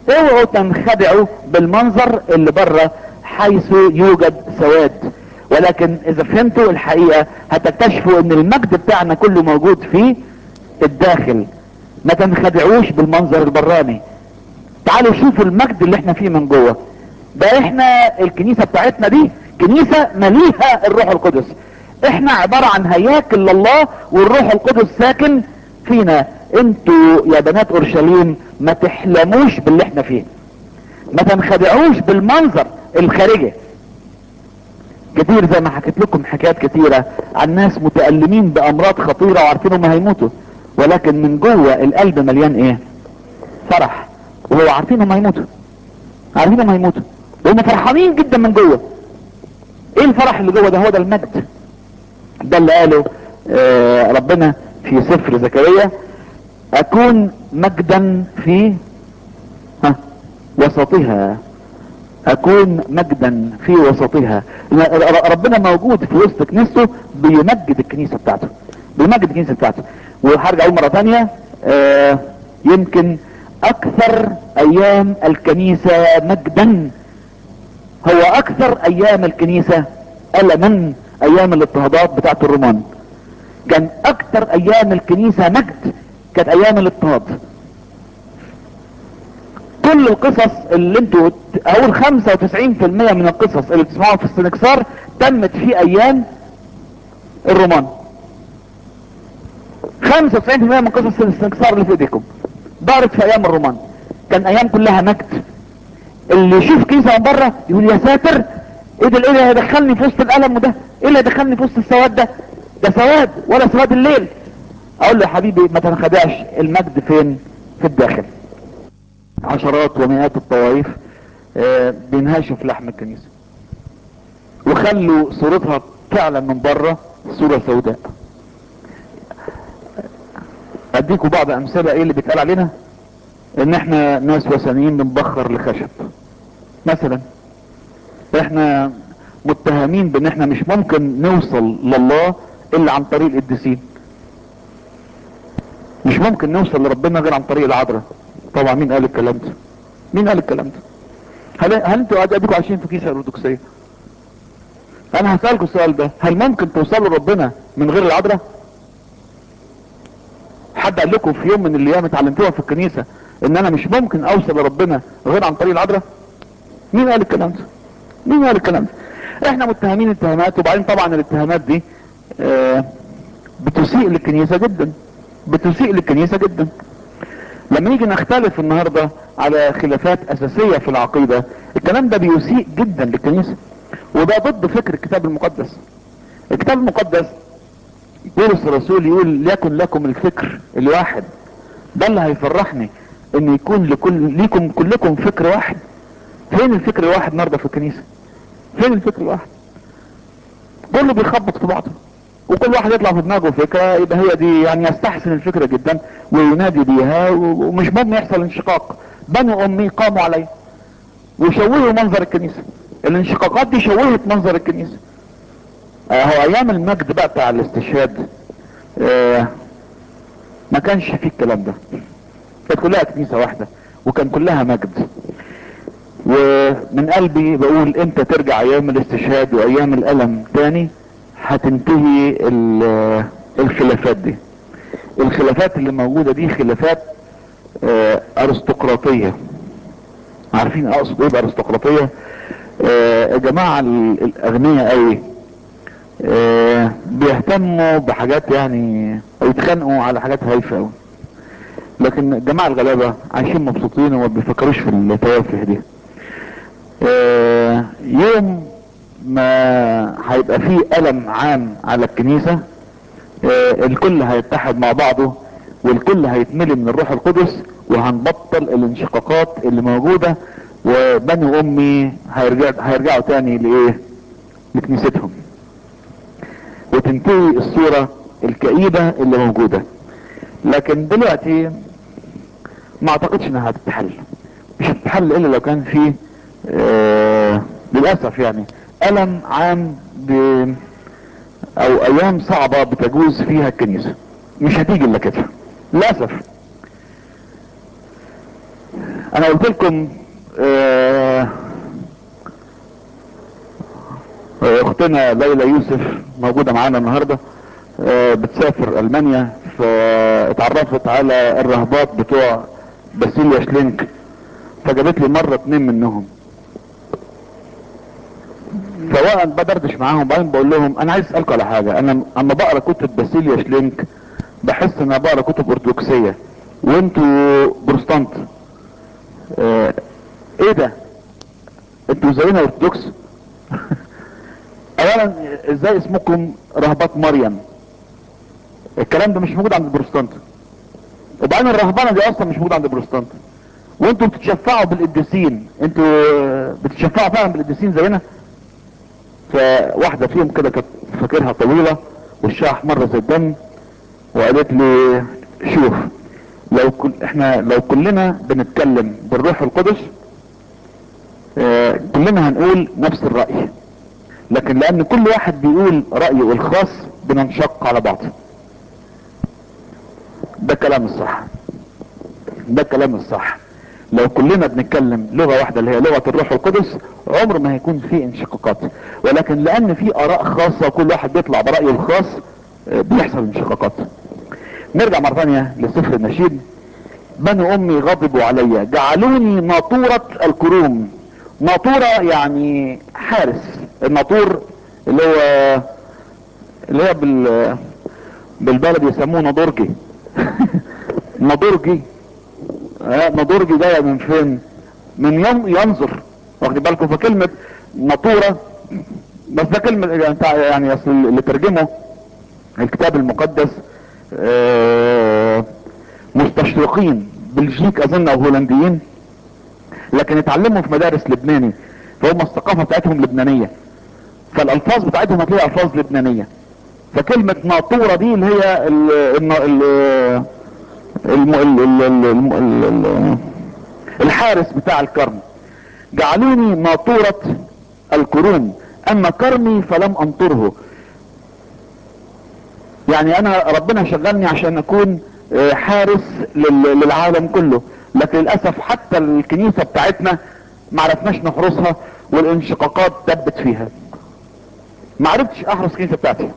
اوعوا تنخدعوا بالمنظر اللي بره حيث يوجد سواد ولكن اذا فهمتوا الحقيقة هتكتشفوا ان المجد بتاعنا كله موجود في الداخل ما تنخدعوش بالمنظر البراني تعالوا شوفوا المجد اللي احنا فيه من جوه ده احنا الكنيسة بتاعتنا دي كنيسة مليها الروح القدس احنا عبارة عن هياكل لله والروح القدس ساكن فينا انتوا يا بنات اورشليم ما تحلموش باللي احنا فيه ما تنخدعوش بالمنظر الخارجي كتير زي ما حكيت لكم حكايات كتيرة عن ناس متألمين بأمراض خطيرة وعارفين هم هيموتوا ولكن من جوه القلب مليان ايه فرح وهو عارفين هم هيموتوا عارفين هم هيموتوا وهم فرحانين جدا من جوه ايه الفرح اللي جوه ده هو ده المجد ده اللي قاله آه ربنا في سفر زكريا اكون مجدا في ها وسطها اكون مجدا في وسطها ربنا موجود في وسط كنيسته بيمجد الكنيسة بتاعته بيمجد الكنيسة بتاعته وهرجع اقول مرة تانية آه يمكن اكثر ايام الكنيسة مجدا هو اكثر ايام الكنيسة ألما ايام الاضطهادات بتاعت الرومان كان اكثر ايام الكنيسة مجد كانت ايام الاضطهاد كل القصص اللي انتوا اقول 95% من القصص اللي بتسمعوها في السنكسار تمت في ايام الرومان 95% من قصص السنكسار اللي في ايديكم دارت في ايام الرومان كان ايام كلها مجد اللي يشوف كنيسة من بره يقول يا ساتر ايه ده ايه اللي هيدخلني في وسط الالم وده ايه اللي هيدخلني في وسط السواد ده ده سواد ولا سواد الليل اقول له يا حبيبي ما تنخدعش المجد فين في الداخل عشرات ومئات الطوائف آه بينهاشوا في لحم الكنيسة وخلوا صورتها فعلا من بره صورة سوداء اديكم بعض امثلة ايه اللي بيتقال علينا ان احنا ناس وثنيين بنبخر لخشب مثلا احنا متهمين بان احنا مش ممكن نوصل لله الا عن طريق القديسين مش ممكن نوصل لربنا غير عن طريق العذراء طبعا مين قال الكلام ده مين قال الكلام ده هل, هل انتوا اديكم عايشين في كيسة ارثوذكسيه انا هسألكم السؤال ده هل ممكن توصلوا لربنا من غير العذراء حد قال لكم في يوم من الايام اتعلمتوها في الكنيسة ان انا مش ممكن اوصل لربنا غير عن طريق العذراء مين قال الكلام ده مين قال الكلام ده احنا متهمين اتهامات وبعدين طبعا الاتهامات دي اه بتسيء للكنيسة جدا بتسيء للكنيسة جدا لما نيجي نختلف النهاردة على خلافات اساسية في العقيدة الكلام ده بيسيء جدا للكنيسة وده ضد فكر الكتاب المقدس الكتاب المقدس بولس الرسول يقول ليكن لكم الفكر الواحد ده اللي هيفرحني ان يكون لكل ليكم كلكم فكر واحد فين الفكر الواحد النهارده في الكنيسة فين الفكر الواحد كله بيخبط في بعضه وكل واحد يطلع في دماغه فكرة يبقى هي دي يعني يستحسن الفكرة جدا وينادي بيها ومش مهم يحصل انشقاق بنو امي قاموا عليه وشوهوا منظر الكنيسة الانشقاقات دي شوهت منظر الكنيسة آه هو ايام المجد بقى بتاع الاستشهاد آه ما كانش فيه الكلام ده كانت كلها كنيسة واحدة وكان كلها مجد ومن قلبي بقول امتى ترجع ايام الاستشهاد وايام الالم تاني هتنتهي الخلافات دي الخلافات اللي موجودة دي خلافات اه ارستقراطية عارفين اقصد ايه بارستقراطية اه جماعة الاغنياء قوي اه بيهتموا بحاجات يعني او يتخانقوا على حاجات هايفة قوي لكن الجماعة الغلابة عايشين مبسوطين وما بيفكروش في التوافه دي يوم ما هيبقى فيه ألم عام على الكنيسة الكل هيتحد مع بعضه والكل هيتملي من الروح القدس وهنبطل الانشقاقات اللي موجودة وبني امي هيرجع هيرجعوا تاني لايه لكنيستهم وتنتهي الصورة الكئيبة اللي موجودة لكن دلوقتي ما اعتقدش انها هتتحل مش هتتحل الا لو كان في آه للأسف يعني ألم عام ب او ايام صعبة بتجوز فيها الكنيسة مش هتيجي الا كده للأسف انا قلت لكم آه، اختنا ليلى يوسف موجودة معانا النهاردة آه، بتسافر المانيا فاتعرفت على الرهبات بتوع باسيليا شلينك فجابت لي مرة اتنين منهم فوانا بدردش معاهم وبعدين بقول لهم انا عايز اسالكم على حاجه انا اما بقرا كتب باسيليا شلينك بحس ان انا بقرا كتب ارثوذكسيه وانتوا بروتستانت اه ايه ده انتوا زينا ارثوذكس اولا ازاي اسمكم رهبات مريم الكلام ده مش موجود عند البروتستانت وبعدين الرهبانه دي اصلا مش موجوده عند البروتستانت وانتوا بتتشفعوا بالقديسين انتوا بتتشفعوا فعلا بالقديسين زينا فواحدة فيهم كده كانت فاكرها طويلة وشها احمر زي الدم وقالت لي شوف لو كل احنا لو كلنا بنتكلم بالروح القدس اه كلنا هنقول نفس الرأي لكن لان كل واحد بيقول رأيه الخاص بننشق على بعض ده كلام الصح ده كلام الصح لو كلنا بنتكلم لغة واحدة اللي هي لغة الروح القدس عمر ما هيكون في انشقاقات ولكن لان في اراء خاصة وكل واحد بيطلع برأيه الخاص بيحصل انشقاقات نرجع مرة ثانية لسفر النشيد بنو امي غضبوا علي جعلوني ناطورة الكروم ناطورة يعني حارس الناطور اللي هو اللي هو بال بالبلد يسموه نضرجي نضرجي نضرجي جاية من فين من ينظر واخد بالكم فكلمة نطورة بس ده كلمة يعني اصل اللي ترجمه الكتاب المقدس مستشرقين بلجيك اظن او هولنديين لكن اتعلموا في مدارس لبناني فهم الثقافة بتاعتهم لبنانية فالالفاظ بتاعتهم هتلاقي الفاظ لبنانية فكلمة ناطورة دي اللي هي ال ال ال ال ال ال الحارس بتاع الكرم جعلوني ناطورة الكروم اما كرمي فلم انطره يعني انا ربنا شغلني عشان اكون حارس للعالم كله لكن للاسف حتى الكنيسة بتاعتنا ما عرفناش نحرسها والانشقاقات دبت فيها ما عرفتش احرس الكنيسة بتاعتي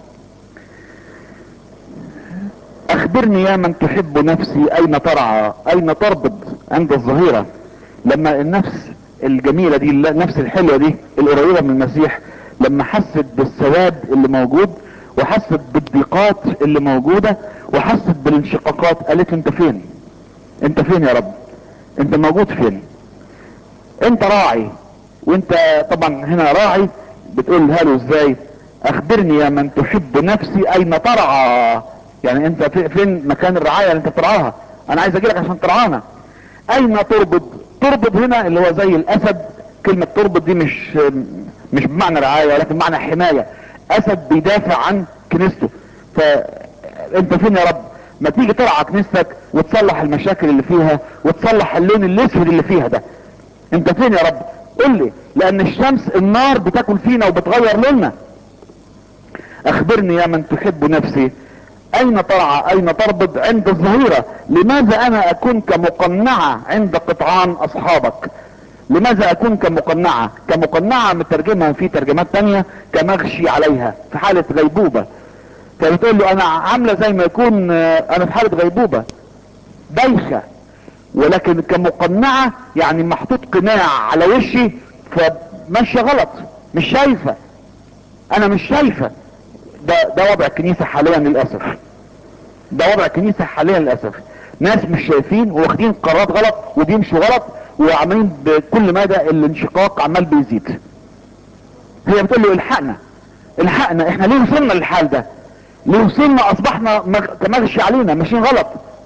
اخبرني يا من تحب نفسي اين ترعى اين تربض عند الظهيرة لما النفس الجميلة دي النفس الحلوة دي القريبة من المسيح لما حست بالسواد اللي موجود وحست بالضيقات اللي موجودة وحست بالانشقاقات قالت انت فين انت فين يا رب انت موجود فين انت راعي وانت طبعا هنا راعي بتقولها له ازاي اخبرني يا من تحب نفسي اين ترعى يعني انت فين مكان الرعاية اللي انت بترعاها انا عايز اجيلك عشان ترعانا اين تربط تربط هنا اللي هو زي الاسد كلمة تربط دي مش مش بمعنى رعاية ولكن بمعنى حماية اسد بيدافع عن كنيسته فانت فين يا رب ما تيجي ترعى كنيستك وتصلح المشاكل اللي فيها وتصلح اللون الاسود اللي فيها ده انت فين يا رب قل لي لان الشمس النار بتاكل فينا وبتغير لوننا اخبرني يا من تحب نفسي اين ترعى اين تربض عند الظهيرة لماذا انا اكون كمقنعة عند قطعان اصحابك لماذا اكون كمقنعة كمقنعة مترجمها في ترجمات تانية كمغشي عليها في حالة غيبوبة فبتقول له انا عاملة زي ما يكون انا في حالة غيبوبة بايخة ولكن كمقنعة يعني محطوط قناع على وشي فماشية غلط مش شايفة انا مش شايفة ده ده وضع الكنيسة حاليا للأسف ده وضع الكنيسة حاليا للأسف ناس مش شايفين واخدين قرارات غلط وبيمشوا غلط وعاملين بكل مدى الانشقاق عمال بيزيد هي بتقول له الحقنا الحقنا احنا ليه وصلنا للحال ده ليه وصلنا اصبحنا كمغشي علينا ماشيين غلط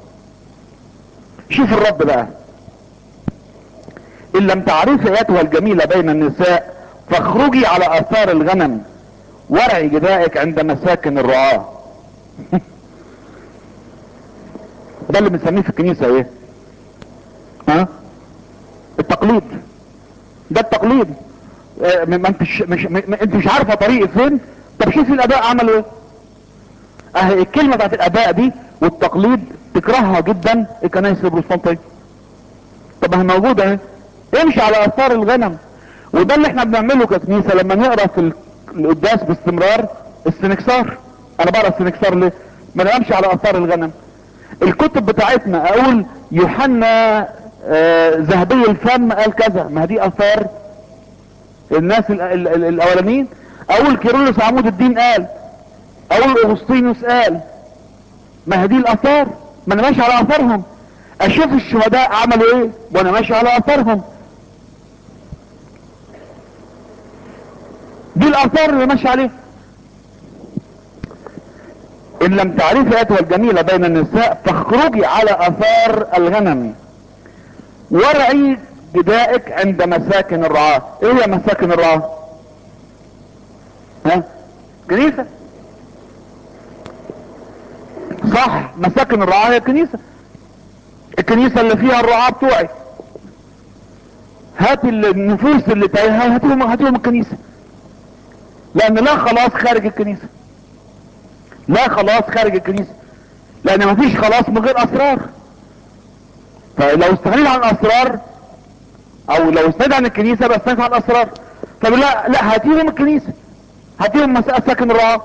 شوف الرب بقى ان لم تعرفي ايتها الجميلة بين النساء فاخرجي على اثار الغنم ورعي جدائك عند مساكن الرعاة ده اللي بنسميه في الكنيسة ايه ها التقليد ده التقليد اه ما انتش مش ما انت مش عارفه طريقي فين طب شوفي الاباء عملوا ايه اهي الكلمه بتاعت الاباء دي والتقليد تكرهها جدا الكنائس البروتستانتيه طب ما هي موجودة اهي امشي على اثار الغنم وده اللي احنا بنعمله ككنيسة لما نقرا في القداس باستمرار السنكسار انا بقرا السنكسار ليه ما انا امشي على اثار الغنم الكتب بتاعتنا اقول يوحنا آه ذهبي الفم قال كذا ما دي اثار الناس ال ال ال الاولانيين اقول كيرلس عمود الدين قال اقول اغسطينوس قال ما هي دي الاثار ما انا ماشي على اثارهم اشوف الشهداء عملوا ايه وانا ماشي على اثارهم دي الاثار اللي ماشي عليها ان لم تعرفي ايتها الجميلة بين النساء فاخرجي على اثار الغنم ورعي جدائك عند مساكن الرعاة ايه هي مساكن الرعاة ها كنيسة صح مساكن الرعاة هي كنيسة الكنيسة اللي فيها الرعاة بتوعي هات النفوس اللي تايهة هاتيهم هاتيهم الكنيسة لان لا خلاص خارج الكنيسة لا خلاص خارج الكنيسة لان مفيش خلاص من غير اسرار فلو استغنيت عن الاسرار او لو استغنيت عن الكنيسة بستغنيت عن الاسرار طب لا لا هاتيهم الكنيسة هاتيهم مساكن الرعاة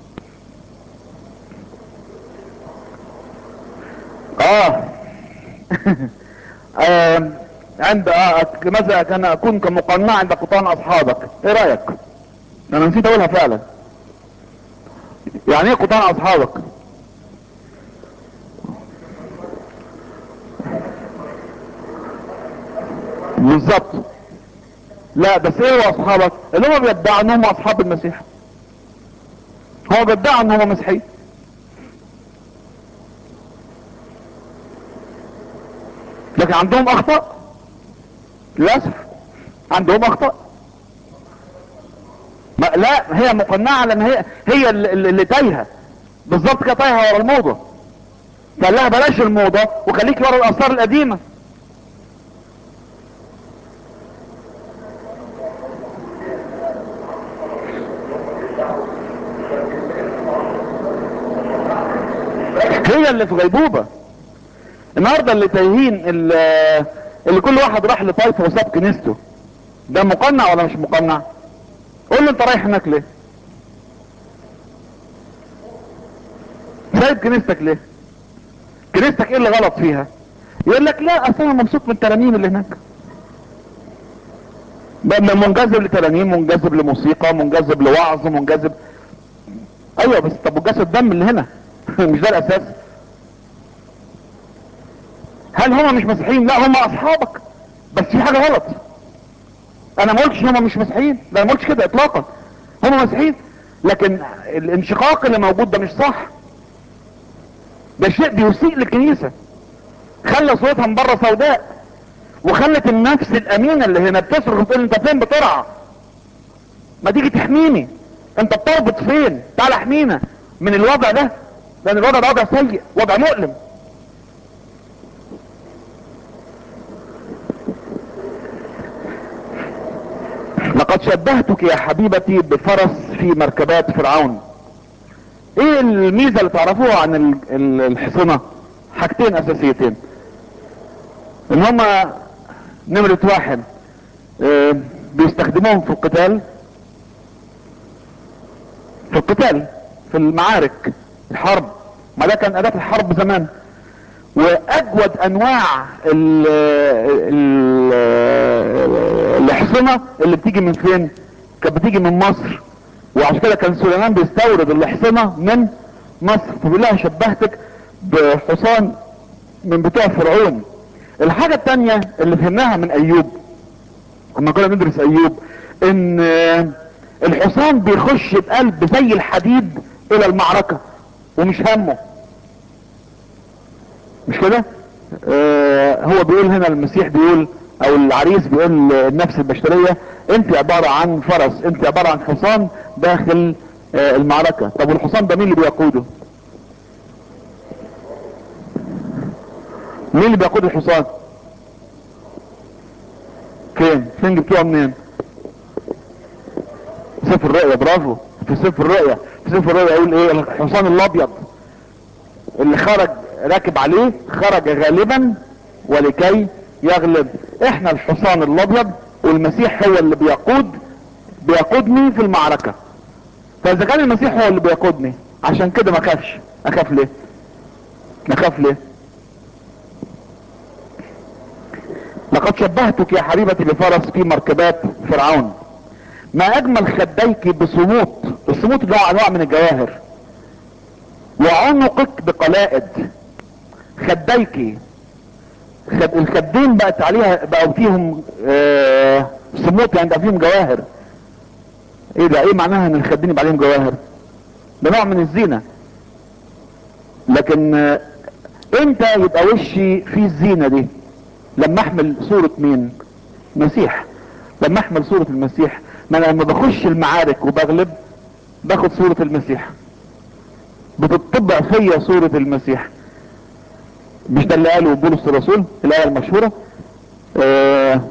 اه آه عند آه ماذا كان اكون كمقنع عند قطان اصحابك ايه رايك انا نسيت اقولها فعلا يعني ايه قطان اصحابك بالظبط لا بس ايه هو اصحابك اللي هم بيدعوا ان هم اصحاب المسيح هو بيدعوا ان هم مسيحيين لكن عندهم اخطاء للاسف عندهم اخطاء ما لا هي مقنعة لان هي هي اللي, اللي تايهة بالظبط كده تايهة ورا الموضة قال لها بلاش الموضة وخليكي ورا الاثار القديمة هي اللي في غيبوبة النهاردة اللي تايهين اللي, اللي كل واحد راح لطائفة وساب كنيسته ده مقنع ولا مش مقنع قول له انت رايح هناك ليه سايب كنيستك ليه كنيستك ايه اللي غلط فيها يقول لك لا اصل انا مبسوط من الترانيم اللي هناك بقى منجذب لترانيم منجذب لموسيقى منجذب لوعظ منجذب ايوه بس طب وجسد الدم اللي هنا مش ده الاساس هل هم مش مسيحيين لا هم اصحابك بس في حاجه غلط انا ما قلتش هم مش مسيحيين لا ما قلتش كده اطلاقا هم مسيحيين لكن الانشقاق اللي موجود ده مش صح ده شيء بيسيء للكنيسه خلى صورتها من بره سوداء وخلت النفس الامينه اللي هنا بتصرخ وتقول انت فين بترعى ما تيجي تحميني انت بتربط فين تعال احمينا من الوضع ده لان الوضع ده وضع سيء وضع مؤلم لقد شبهتك يا حبيبتي بفرس في مركبات فرعون ايه الميزة اللي تعرفوها عن الحصنة حاجتين اساسيتين ان هما نمرة واحد اه بيستخدموهم في القتال في القتال في المعارك الحرب ما ده كان اداة الحرب زمان واجود انواع ال ال الاحصنة اللي بتيجي من فين كانت بتيجي من مصر وعشان كده كان سليمان بيستورد الاحصنة من مصر فبيقول لها شبهتك بحصان من بتوع فرعون الحاجة التانية اللي فهمناها من ايوب لما كنا ندرس ايوب ان الحصان بيخش بقلب زي الحديد الى المعركة ومش همه مش كده آه هو بيقول هنا المسيح بيقول او العريس بيقول النفس البشرية انت عبارة عن فرس انت عبارة عن حصان داخل آه المعركة طب والحصان ده مين اللي بيقوده مين اللي بيقود الحصان فين فين جبتوها منين سفر الرؤيا برافو في سفر الرؤيا في سفر الرؤيا يقول ايه الحصان الابيض اللي خرج راكب عليه خرج غالبا ولكي يغلب احنا الحصان الابيض والمسيح هو اللي بيقود بيقودني في المعركة فاذا كان المسيح هو اللي بيقودني عشان كده ما اخافش اخاف ليه اخاف ليه لقد شبهتك يا حبيبتي بفرس في مركبات فرعون ما اجمل خديك بصموت الصموت ده انواع من الجواهر وعنقك بقلائد خديك خد الخدين بقت عليها بقوا فيهم آه صموت يعني بقى فيهم جواهر ايه ده ايه معناها ان الخدين يبقى عليهم جواهر ده نوع من الزينة لكن آه امتى يبقى وشي فيه الزينة دي لما احمل صورة مين مسيح لما احمل صورة المسيح ما انا لما بخش المعارك وبغلب باخد صورة المسيح بتطبع فيا صورة المسيح مش ده اللي قاله بولس الرسول الآية المشهورة آه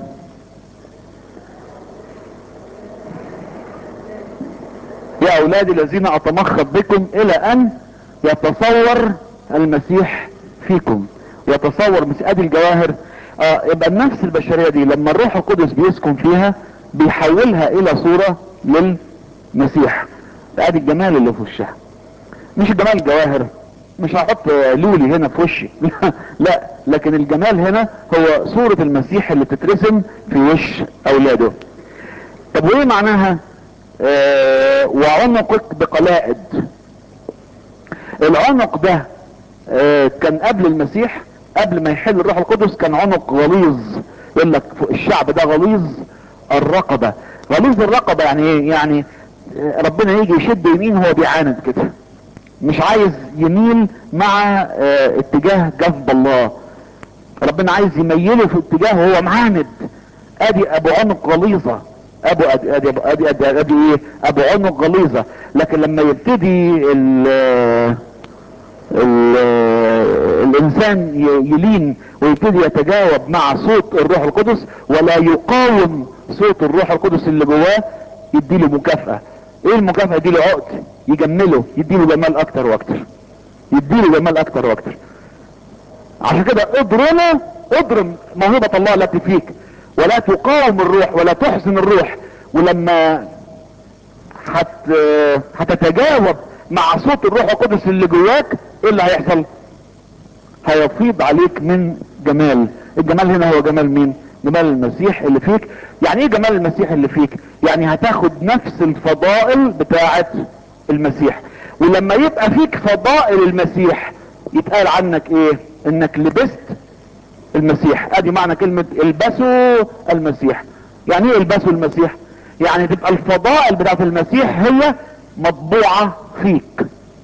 يا أولادي الذين أتمخض بكم إلى أن يتصور المسيح فيكم يتصور مسيح أدي الجواهر آه يبقى النفس البشرية دي لما الروح القدس بيسكن فيها بيحولها إلى صورة للمسيح ادي الجمال اللي في وشها مش جمال الجواهر مش هحط لولي هنا في وشي لا لكن الجمال هنا هو صورة المسيح اللي تترسم في وش اولاده طب وايه معناها آه وعنقك بقلائد العنق ده آه كان قبل المسيح قبل ما يحل الروح القدس كان عنق غليظ يقول لك الشعب ده غليظ الرقبة غليظ الرقبة يعني ايه يعني ربنا يجي يشد يمين هو بيعاند كده مش عايز يميل مع اه اتجاه جذب الله ربنا عايز يميله في اتجاه وهو معاند ادي ابو عنق غليظة ابو ادي ادي ادي ادي, أدي, أدي ايه ابو عنق غليظة لكن لما يبتدي ال ال الانسان يلين ويبتدي يتجاوب مع صوت الروح القدس ولا يقاوم صوت الروح القدس اللي جواه يديله مكافأة ايه المكافأة يديله عقد يجمله يديله جمال اكتر واكتر يديله جمال اكتر واكتر عشان كده اضرنا اضرم موهبة الله التي فيك ولا تقاوم الروح ولا تحزن الروح ولما هت هتتجاوب مع صوت الروح القدس اللي جواك ايه اللي هيحصل هيفيض عليك من جمال الجمال هنا هو جمال مين جمال المسيح اللي فيك يعني ايه جمال المسيح اللي فيك يعني هتاخد نفس الفضائل بتاعة المسيح ولما يبقى فيك فضائل المسيح يتقال عنك ايه انك لبست المسيح ادي معنى كلمة البسوا المسيح يعني ايه البسوا المسيح يعني تبقى الفضائل بتاعة المسيح هي مطبوعة فيك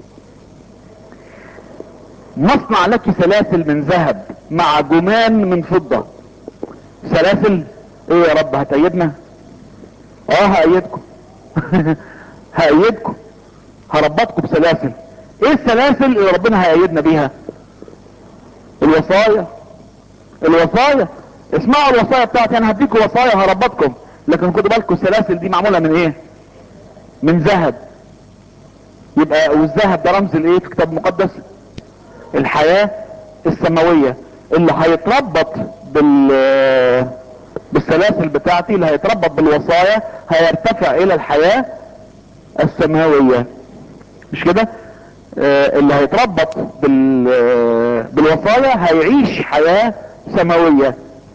نصنع لك سلاسل من ذهب مع جمان من فضة سلاسل ايه يا رب هتأيدنا اه هأيدكم هأيدكم هربطكم بسلاسل ايه السلاسل اللي ربنا هيأيدنا بيها الوصايا الوصايا اسمعوا الوصايا بتاعتي انا هديكم وصايا هربطكم لكن خدوا بالكم السلاسل دي معمولة من ايه من ذهب يبقى والذهب ده رمز الايه في كتاب مقدس الحياة السماوية اللي هيتربط بال بالسلاسل بتاعتي اللي هيتربط بالوصايا هيرتفع الى الحياة السماوية مش كده آه اللي هيتربط بال آه بالوصايا هيعيش حياة سماوية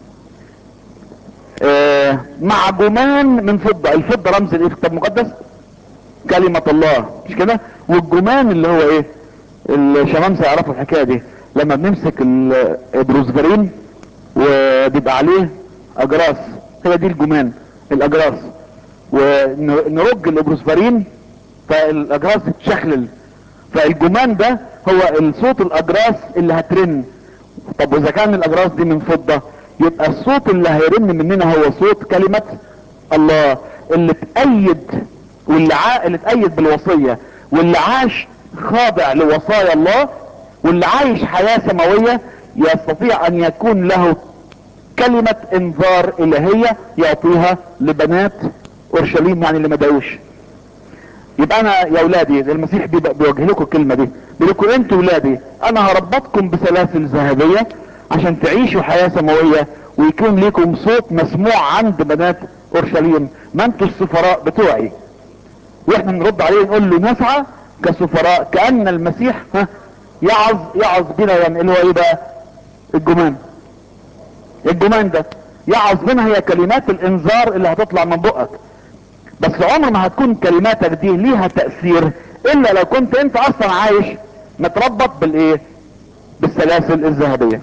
آه مع جمان من فضة الفضة رمز الايه في الكتاب المقدس كلمة الله مش كده والجمان اللي هو ايه الشمامسة يعرفوا الحكاية دي لما بنمسك البروزفرين وبيبقى عليه اجراس هي دي الجمان الاجراس ونرج الابروسفرين فالاجراس تتشخلل فالجمان ده هو الصوت الاجراس اللي هترن طب واذا كان الاجراس دي من فضة يبقى الصوت اللي هيرن مننا هو صوت كلمة الله اللي تأيد واللي عا... اللي تأيد بالوصية واللي عاش خاضع لوصايا الله واللي عايش حياة سماوية يستطيع ان يكون له كلمة انذار الهية يعطيها لبنات اورشليم يعني اللي ما دعوش يبقى انا يا اولادي المسيح بيوجه لكم الكلمة دي بيقول لكم انتوا ولادي انا هربطكم بسلاسل ذهبية عشان تعيشوا حياة سماوية ويكون لكم صوت مسموع عند بنات اورشليم ما انتوا السفراء بتوعي واحنا نرد عليه نقول له نسعى كسفراء كأن المسيح ها يعظ يعظ بنا يعني اللي هو ايه بقى الجمان الجمان ده يعظ بنا هي كلمات الانذار اللي هتطلع من بقك بس عمر ما هتكون كلماتك دي ليها تأثير الا لو كنت انت اصلا عايش متربط بالايه بالسلاسل الذهبية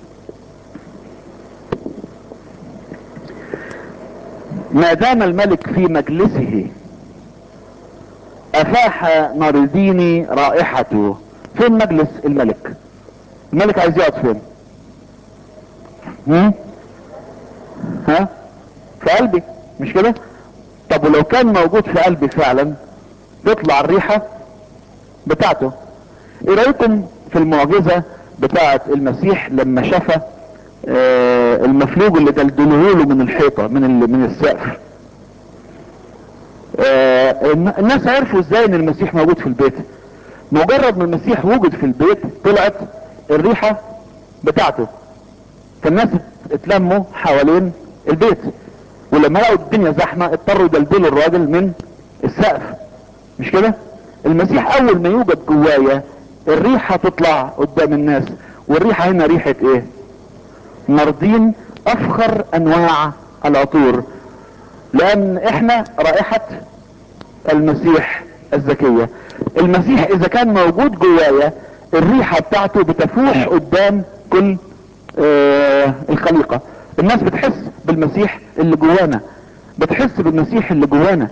ما دام الملك في مجلسه افاح نارديني رائحته فين مجلس الملك الملك عايز يقعد فين هم؟ ها في قلبي مش كده طب ولو كان موجود في قلبي فعلا تطلع الريحة بتاعته ايه رايكم في المعجزة بتاعة المسيح لما شفى آه المفلوج اللي دلدلوه له من الحيطة من ال- من السقف آه الن- الناس عرفوا ازاي ان المسيح موجود في البيت مجرد ما المسيح وجد في البيت طلعت الريحة بتاعته فالناس ات- اتلموا حوالين البيت ولما لقوا الدنيا زحمة اضطروا يدلدلوا الراجل من السقف مش كده المسيح اول ما يوجد جوايا الريحة تطلع قدام الناس والريحة هنا ريحة ايه مرضين افخر انواع العطور لان احنا رائحة المسيح الذكية المسيح اذا كان موجود جوايا الريحة بتاعته بتفوح قدام كل آه الخليقة الناس بتحس بالمسيح اللي جوانا بتحس بالمسيح اللي جوانا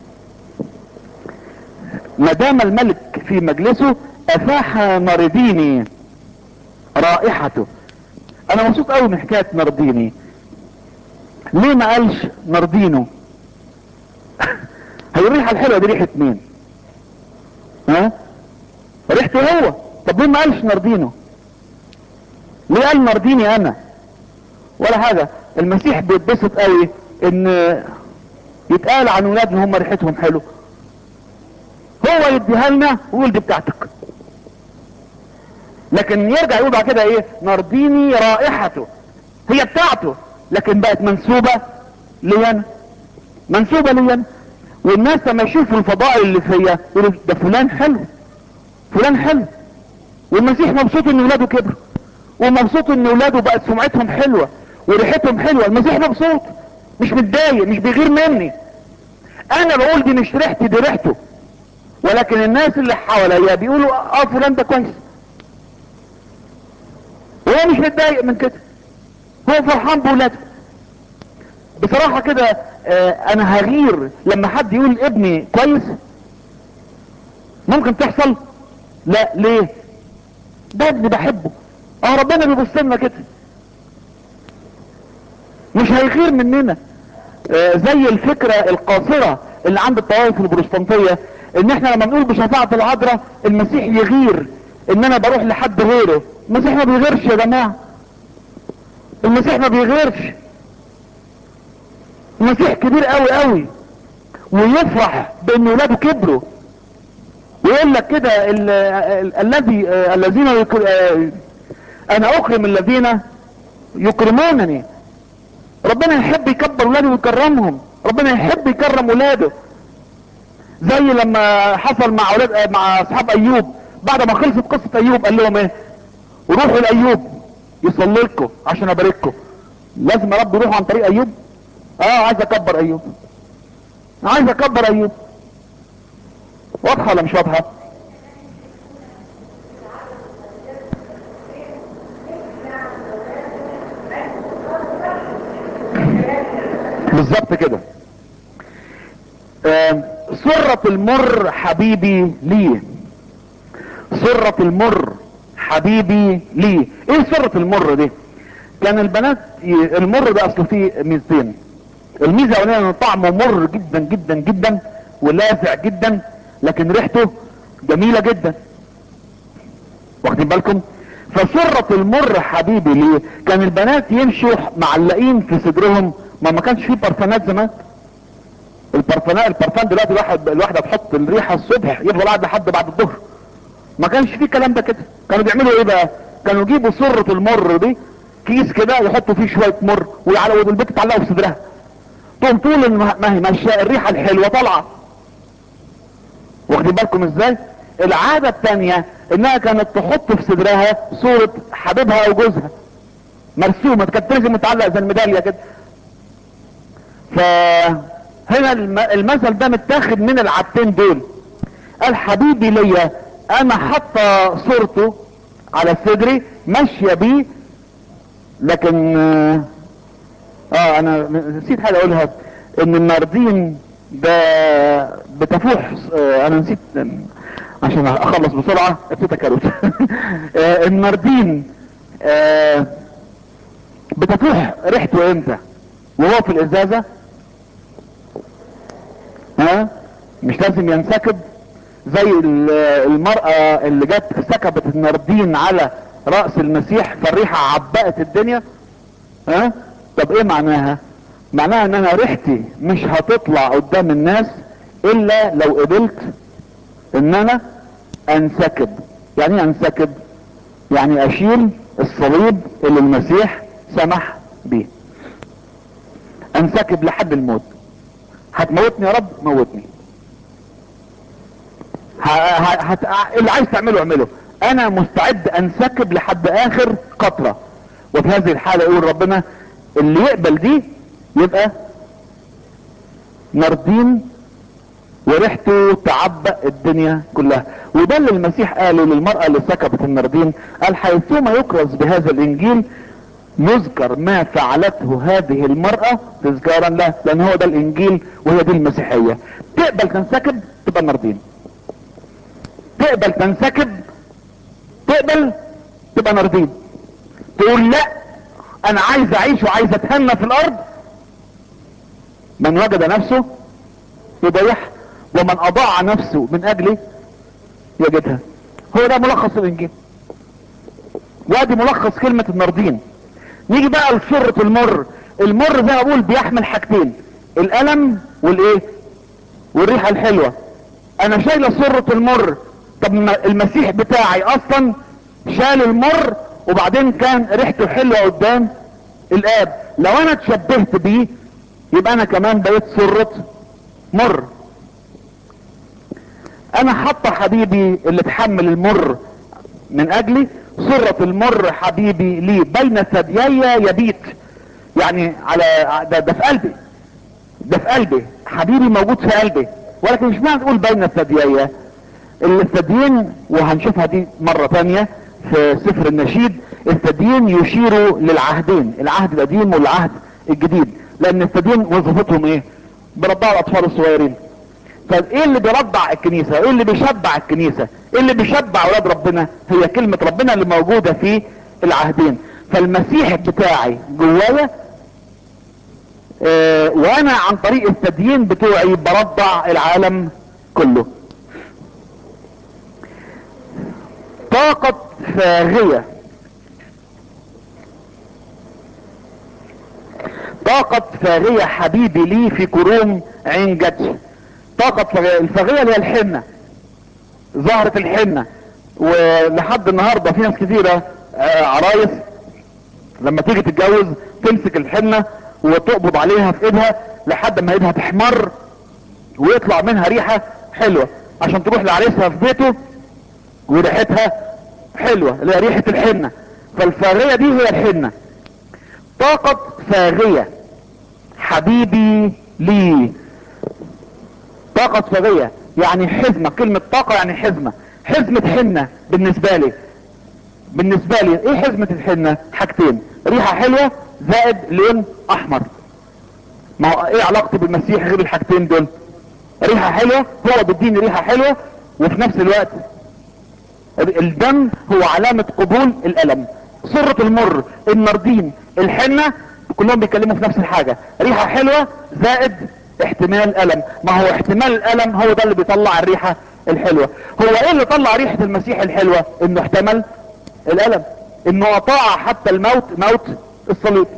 ما دام الملك في مجلسه افاح نارديني رائحته انا مبسوط قوي من حكايه نارديني ليه ما قالش ناردينو هي الريحه الحلوه دي ريحه مين ها ريحته هو طب ليه ما قالش ناردينو ليه قال نارديني انا ولا حاجه المسيح بيتبسط قوي ان يتقال عن ولاد ان هم ريحتهم حلو هو يديها لنا ويقول دي بتاعتك لكن يرجع يقول بعد كده ايه نارديني رائحته هي بتاعته لكن بقت منسوبة لي انا منسوبة لي انا والناس لما يشوفوا الفضائل اللي فيا يقولوا ده فلان حلو فلان حلو والمسيح مبسوط ان ولاده كبروا ومبسوط ان ولاده بقت سمعتهم حلوة وريحتهم حلوة المسيح مبسوط مش متضايق مش بيغير مني انا بقول دي مش ريحتي دي ريحته ولكن الناس اللي حواليا بيقولوا اه فلان ده كويس وهو مش متضايق من كده هو فرحان بولاده بصراحة كده آه انا هغير لما حد يقول ابني كويس ممكن تحصل لا ليه ده ابني بحبه اه ربنا بيبص لنا كده مش هيغير مننا آه زي الفكرة القاصرة اللي عند الطوائف البروتستانتية ان احنا لما نقول بشفاعة العذراء المسيح يغير ان انا بروح لحد غيره المسيح ما بيغيرش يا جماعة المسيح ما بيغيرش المسيح كبير قوي قوي ويفرح بان ولاده كبروا ويقول لك كده ال- ال- الذي آه، الذين يكر- آه، انا اكرم الذين يكرمونني ربنا يحب يكبر ولاده ويكرمهم ربنا يحب يكرم ولاده زي لما حصل مع اولاد آه، مع اصحاب ايوب بعد ما خلصت قصة ايوب قال لهم ايه روحوا لايوب يصلي لكم عشان ابارككم لازم يا رب يروحوا عن طريق ايوب اه عايز اكبر ايوب عايز اكبر ايوب واضحه ولا مش واضحه بالظبط كده آه، سرة المر حبيبي لي سرة المر حبيبي لي ايه سرة المر دي كان البنات ي- المر ده اصله فيه ميزتين الميزة الاولانية ان طعمه مر جدا جدا جدا ولاذع جدا لكن ريحته جميلة جدا واخدين بالكم فسرة المر حبيبي ليه كان البنات يمشوا معلقين في صدرهم ما ما كانش فيه برفانات زمان البرفانات البرفان دلوقتي الواحد الواحده تحط الريحه الصبح يفضل قاعد لحد بعد الظهر ما كانش فيه الكلام ده كده كانوا بيعملوا ايه بقى كانوا يجيبوا سرة المر دي كيس كده يحطوا فيه شويه مر وعلى والبنت تعلقه في صدرها تقوم طول ما هي ماشيه الريحه الحلوه طالعه واخدين بالكم ازاي العاده الثانيه انها كانت تحط في صدرها صوره حبيبها او جوزها مرسومه كانت لازم متعلق زي الميداليه كده فهنا المثل ده متاخد من العادتين دول قال حبيبي ليا انا حاطه صورته على صدري ماشيه بيه لكن اه انا نسيت حاجه اقولها ان الناردين ده بتفوح آه انا نسيت عشان اخلص بسرعه ابتديت اكروت آه الناردين آه بتفوح ريحته امتى وهو في الازازه ها مش لازم ينسكب زي المرأة اللي جت سكبت الناردين على رأس المسيح فالريحة عبقت الدنيا ها طب ايه معناها معناها ان انا ريحتي مش هتطلع قدام الناس الا لو قبلت ان انا انسكب يعني ايه انسكب يعني اشيل الصليب اللي المسيح سمح بيه انسكب لحد الموت هتموتني يا رب موتني هت... اللي عايز تعمله اعمله انا مستعد انسكب لحد اخر قطرة وفي هذه الحالة يقول ربنا اللي يقبل دي يبقى ناردين وريحته تعبق الدنيا كلها وده اللي المسيح قاله للمرأة اللي سكبت الناردين قال حيثما يكرز بهذا الانجيل يذكر ما فعلته هذه المرأة تذكارا له لان هو ده الانجيل وهي دي المسيحية تقبل تنسكب تبقى ناردين تقبل تنسكب تقبل تبقى ناردين تقول لا انا عايز اعيش وعايز اتهنى في الارض من وجد نفسه يضيعها ومن اضاع نفسه من اجلي يجدها هو ده ملخص الانجيل وادي ملخص كلمة الناردين نيجي بقى لشرة المر المر زي ما بقول بيحمل حاجتين الالم والايه والريحة الحلوة انا شايلة سرة المر طب المسيح بتاعي اصلا شال المر وبعدين كان ريحته حلوة قدام الاب لو انا اتشبهت بيه يبقى انا كمان بقيت سرة مر انا حاطه حبيبي اللي اتحمل المر من اجلي سرة المر حبيبي لي بين ثديي يبيت يعني على ده, ده في قلبي ده في قلبي حبيبي موجود في قلبي ولكن مش معنى تقول بين الثديي الثديين وهنشوفها دي مرة تانية في سفر النشيد الثديين يشيروا للعهدين العهد القديم والعهد الجديد لان الثديين وظيفتهم ايه برضعوا الاطفال الصغيرين فايه اللي بيرضع الكنيسة ايه اللي بيشبع الكنيسة ايه اللي بيشبع اولاد ربنا هي كلمة ربنا اللي موجودة في العهدين فالمسيح بتاعي جوايا اه وانا عن طريق التدين بتوعي برضع العالم كله طاقة فاغية طاقة فاغية حبيبي لي في كروم عين جدش طاقة فاغية الفاغية اللي هي الحنة ظهرة الحنة ولحد النهاردة في ناس كثيرة آه عرايس لما تيجي تتجوز تمسك الحنة وتقبض عليها في ايدها لحد ما ايدها تحمر ويطلع منها ريحة حلوة عشان تروح لعريسها في بيته وريحتها حلوة اللي هي ريحة الحنة فالفاغية دي هي الحنة طاقة فاغية حبيبي لي طاقة فاغية يعني حزمة كلمة طاقة يعني حزمة حزمة حنة بالنسبة لي بالنسبة لي ايه حزمة الحنة حاجتين ريحة حلوة زائد لون احمر ما هو ايه علاقتي بالمسيح غير الحاجتين دول ريحة حلوة هو بيديني ريحة حلوة وفي نفس الوقت الدم هو علامة قبول الالم سرة المر النردين الحنة كلهم بيتكلموا في نفس الحاجة ريحة حلوة زائد احتمال الم ما هو احتمال الالم هو ده اللي بيطلع الريحة الحلوة هو ايه اللي طلع ريحة المسيح الحلوة انه احتمل الالم انه اطاع حتى الموت موت الصليب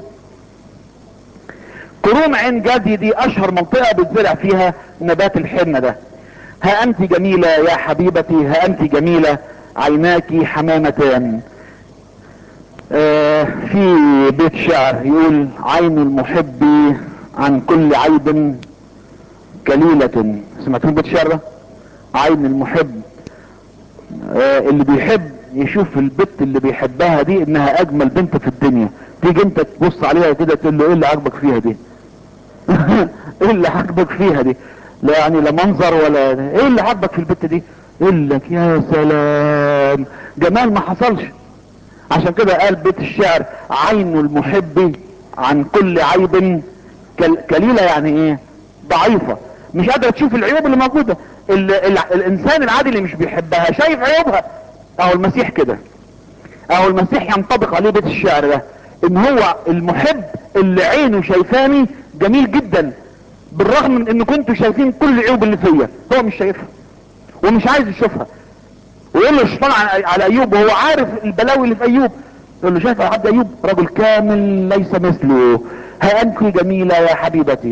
كروم عين جدي دي اشهر منطقة بتزرع فيها نبات الحنة ده ها انت جميلة يا حبيبتي ها انت جميلة عيناك حمامتان آه في بيت شعر يقول عين المحب عن كل عيب كليلة سمعتوا بيت شعر ده عين المحب آه اللي بيحب يشوف البت اللي بيحبها دي انها اجمل بنت في الدنيا تيجي انت تبص عليها كده تقول له ايه اللي عاجبك فيها دي ايه اللي عاجبك فيها دي لا يعني لا منظر ولا ايه اللي عاجبك في البت دي يقول لك يا سلام جمال ما حصلش عشان كده قال بيت الشعر عين المحب عن كل عيب كل... كليلة يعني ايه ضعيفة مش قادرة تشوف العيوب اللي موجودة ال... ال... الانسان العادي اللي مش بيحبها شايف عيوبها اهو المسيح كده اهو المسيح ينطبق عليه بيت الشعر ده ان هو المحب اللي عينه شايفاني جميل جدا بالرغم من ان كنتوا شايفين كل العيوب اللي فيا هو مش شايفها ومش عايز يشوفها ويقول له الشيطان على ايوب وهو عارف البلاوي اللي في ايوب يقول له شايف عبد ايوب رجل كامل ليس مثله ها انت جميلة يا حبيبتي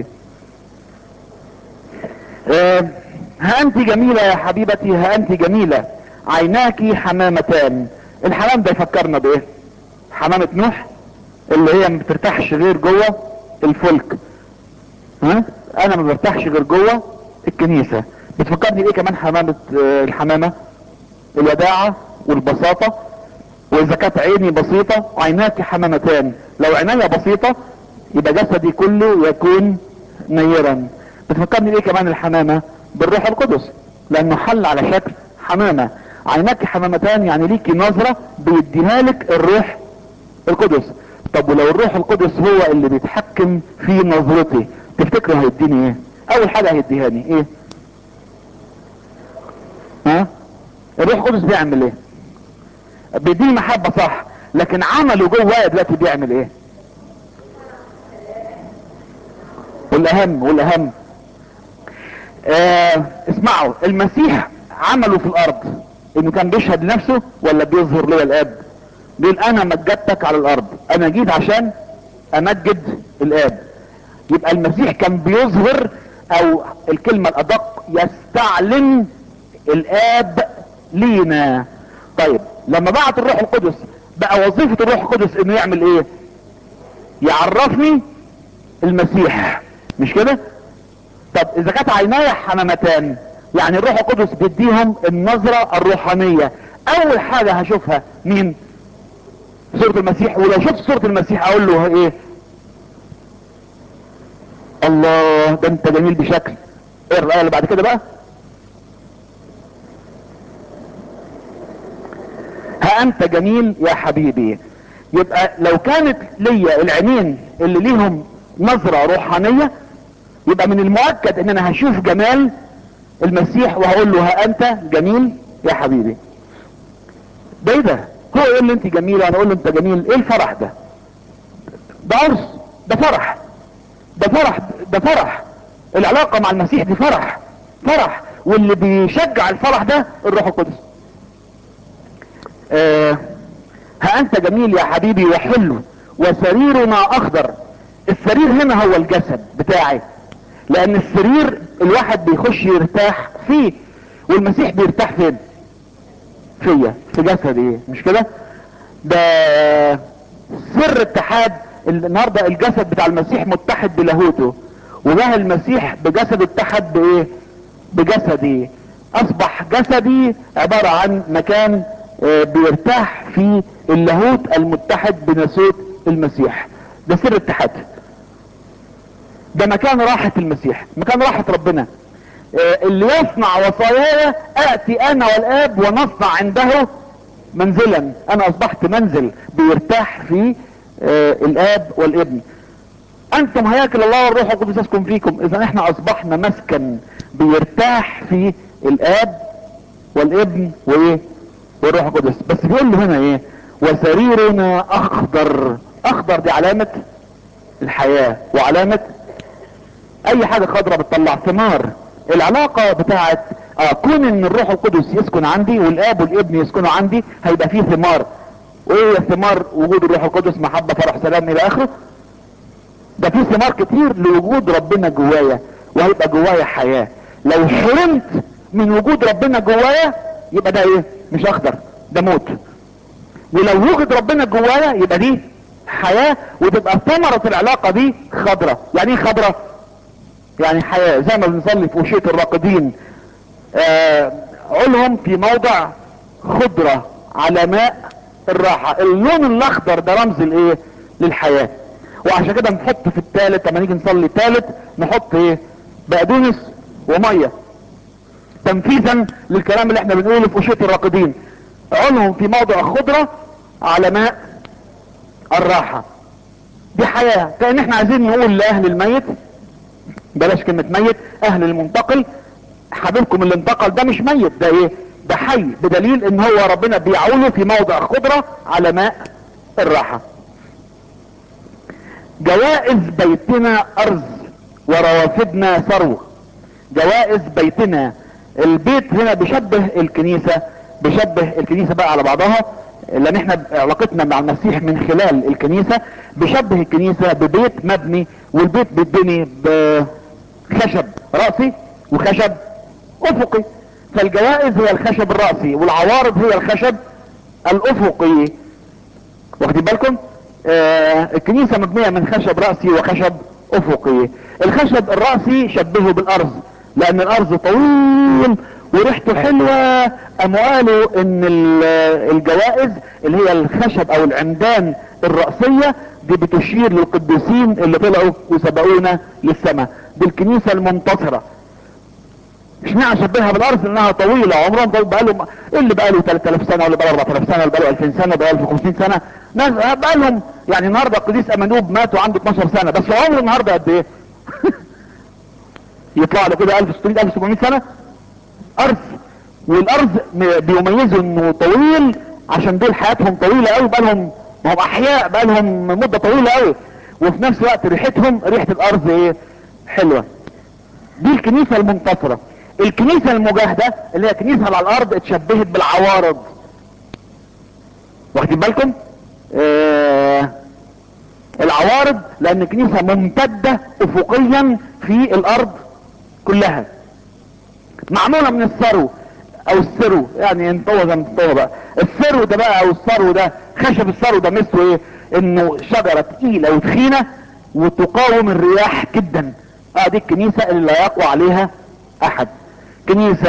آه ها انت جميلة يا حبيبتي ها انت جميلة عيناك حمامتان الحمام ده يفكرنا بايه حمامة نوح اللي هي ما بترتاحش غير جوه الفلك ها انا ما برتاحش غير جوه الكنيسة بتفكرني بايه كمان حمامة آه الحمامة الوداعة والبساطة واذا كانت عيني بسيطة عيناك حمامتان لو عيني بسيطة يبقى جسدي كله يكون نيرا بتفكرني بايه كمان الحمامة بالروح القدس لانه حل على شكل حمامة عيناك حمامتان يعني ليكي نظرة بيديها لك الروح القدس طب ولو الروح القدس هو اللي بيتحكم في نظرتي تفتكروا هيديني ايه اول حاجة هيديهاني ايه ها الروح القدس بيعمل ايه بيديني محبة صح لكن عمله جوايا دلوقتي بيعمل ايه والاهم والاهم آه اسمعوا المسيح عمله في الارض انه كان بيشهد لنفسه ولا بيظهر لي الاب بيقول انا مجدتك على الارض انا جيت عشان امجد الاب يبقى المسيح كان بيظهر او الكلمة الادق يستعلن الاب لينا طيب لما بعت الروح القدس بقى وظيفة الروح القدس انه يعمل ايه يعرفني المسيح مش كده طب اذا كانت عيناي حمامتان يعني الروح القدس بيديهم النظرة الروحانية اول حاجة هشوفها مين صورة المسيح ولو شفت صورة المسيح اقول له ايه الله ده انت جميل بشكل ايه الرأي اللي بعد كده بقى ها انت جميل يا حبيبي يبقى لو كانت ليا العينين اللي ليهم نظرة روحانية يبقى من المؤكد ان انا هشوف جمال المسيح وهقول له ها انت جميل يا حبيبي ده ايه ده هو يقول لي انت جميلة انا اقول له انت جميل ايه الفرح ده ده عرس ده فرح ده فرح ده فرح العلاقة مع المسيح دي فرح فرح واللي بيشجع الفرح ده الروح القدس آه ها انت جميل يا حبيبي وحلو وسريرنا اخضر السرير هنا هو الجسد بتاعي لان السرير الواحد بيخش يرتاح فيه والمسيح بيرتاح فين فيا في جسدي مش كده ده سر اتحاد النهارده الجسد بتاع المسيح متحد بلاهوته وجاه المسيح بجسد اتحد بايه بجسدي اصبح جسدي عبارة عن مكان بيرتاح في اللاهوت المتحد بناسوت المسيح ده سر اتحاد ده مكان راحة المسيح مكان راحة ربنا اللي يصنع وصاياي اتي انا والاب ونصنع عنده منزلا انا اصبحت منزل بيرتاح فيه الاب والابن انتم هياكل الله والروح القدس يسكن فيكم اذا احنا اصبحنا مسكن بيرتاح فيه الاب والابن وايه والروح القدس بس بيقول له هنا ايه وسريرنا اخضر اخضر دي علامة الحياة وعلامة اي حاجة خضرة بتطلع ثمار العلاقة بتاعت اه كون ان الروح القدس يسكن عندي والاب والابن يسكنوا عندي هيبقى فيه ثمار وايه ثمار وجود الروح القدس محبة فرح سلام الى اخره ده فيه ثمار كتير لوجود ربنا جوايا وهيبقى جوايا حياة لو حرمت من وجود ربنا جوايا يبقى ده ايه مش اخضر ده موت ولو وجد ربنا جوايا يبقى دي حياة وتبقى ثمرة العلاقة دي خضرة يعني ايه خضرة يعني حياة زي ما بنصلي في وشية الراقدين آه علهم في موضع خضرة على ماء الراحة اللون الاخضر ده رمز الايه للحياة وعشان كده نحط في الثالث لما نيجي نصلي الثالث نحط ايه بقدونس ومية تنفيذا للكلام اللي احنا بنقوله في وشية الراقدين علهم في موضع خضرة على ماء الراحة دي حياة كأن احنا عايزين نقول لأهل الميت بلاش كلمة ميت أهل المنتقل حبيبكم اللي انتقل ده مش ميت ده ايه ده حي بدليل ان هو ربنا بيعوله في موضع خضرة على ماء الراحة جوائز بيتنا ارز وروافدنا ثروة جوائز بيتنا البيت هنا بيشبه الكنيسة بيشبه الكنيسة بقى على بعضها لان احنا علاقتنا مع المسيح من خلال الكنيسة بيشبه الكنيسة ببيت مبني والبيت بيتبني بخشب رأسي وخشب افقي فالجوائز هي الخشب الرأسي والعوارض هي الخشب الافقي واخدين بالكم آه الكنيسة مبنية من خشب رأسي وخشب افقي الخشب الرأسي شبهه بالارض لان الارض طويل وريحته حلوة قاموا قالوا ان الجوائز اللي هي الخشب او العمدان الرأسية دي بتشير للقديسين اللي طلعوا وسبقونا للسماء دي الكنيسة المنتصرة مش معنى شبهها بالارض انها طويلة عمرهم طويل بقاله اللي بقاله 3000 سنة ولا بقاله 4000 سنة ولا بقاله 2000 سنة بقاله 1500 سنة ناس بقالهم يعني النهاردة القديس امانوب ماتوا عنده 12 سنة بس عمره النهاردة قد ايه يطلع له كده 1600 1700 سنة ارض والارض بيميزوا انه طويل عشان دول حياتهم طويلة قوي بقالهم ما هم احياء بقالهم مدة طويلة قوي وفي نفس الوقت ريحتهم ريحة الارض ايه حلوة دي الكنيسة المنتصرة الكنيسة المجاهدة اللي هي كنيسة على الارض اتشبهت بالعوارض واخدين بالكم آه العوارض لان الكنيسة ممتدة افقيا في الارض كلها معمولة من الثرو او الثرو يعني انطوة زي ما انطوة بقى الثرو ده بقى او الثرو ده خشب الثرو ده مثله ايه انه شجرة تقيلة وتخينة وتقاوم الرياح جدا اه دي الكنيسة اللي لا يقوى عليها احد كنيسة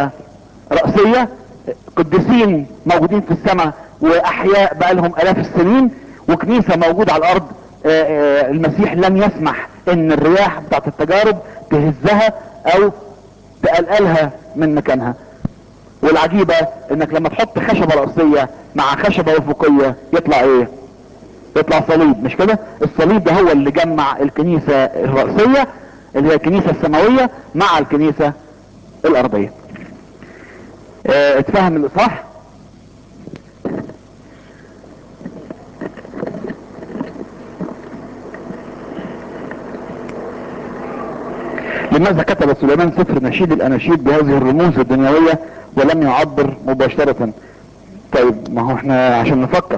رأسية قديسين موجودين في السماء واحياء بقى لهم الاف السنين وكنيسة موجودة على الارض آآ آآ المسيح لن يسمح ان الرياح بتاعت التجارب تهزها او تقلقلها من مكانها والعجيبة انك لما تحط خشبة رأسية مع خشبة افقية يطلع ايه يطلع صليب مش كده الصليب ده هو اللي جمع الكنيسة الرأسية اللي هي الكنيسة السماوية مع الكنيسة الارضية اه اتفهم الاصحاح لماذا كتب سليمان سفر نشيد الاناشيد بهذه الرموز الدنيوية ولم يعبر مباشرة طيب ما هو احنا عشان نفكر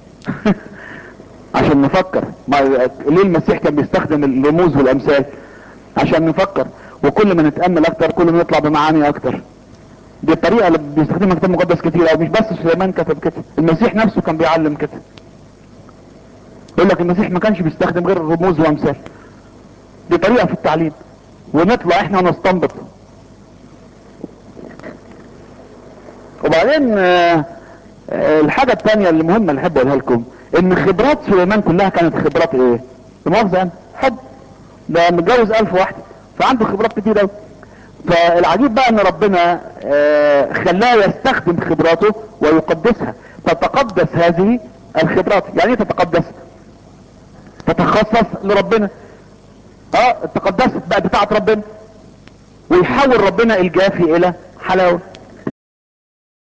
عشان نفكر ما ليه المسيح كان بيستخدم الرموز والامثال عشان نفكر وكل ما نتأمل اكتر كل ما نطلع بمعاني اكتر دي الطريقة اللي بيستخدمها الكتاب المقدس كتير او مش بس سليمان كتب كده المسيح نفسه كان بيعلم كده يقول لك المسيح ما كانش بيستخدم غير الرموز وامثال دي طريقة في التعليم ونطلع احنا ونستنبط وبعدين آه آه الحاجة التانية اللي مهمة اللي احب اقولها لكم ان خبرات سليمان كلها كانت خبرات ايه بمؤاخذة انا حب ده متجوز الف واحدة فعنده خبرات كتير قوي فالعجيب بقى ان ربنا آه خلاه يستخدم خبراته ويقدسها فتقدس هذه الخبرات يعني ايه تتقدس تتخصص لربنا اه تقدست بقى بتاعت ربنا ويحول ربنا الجافي الى حلاوة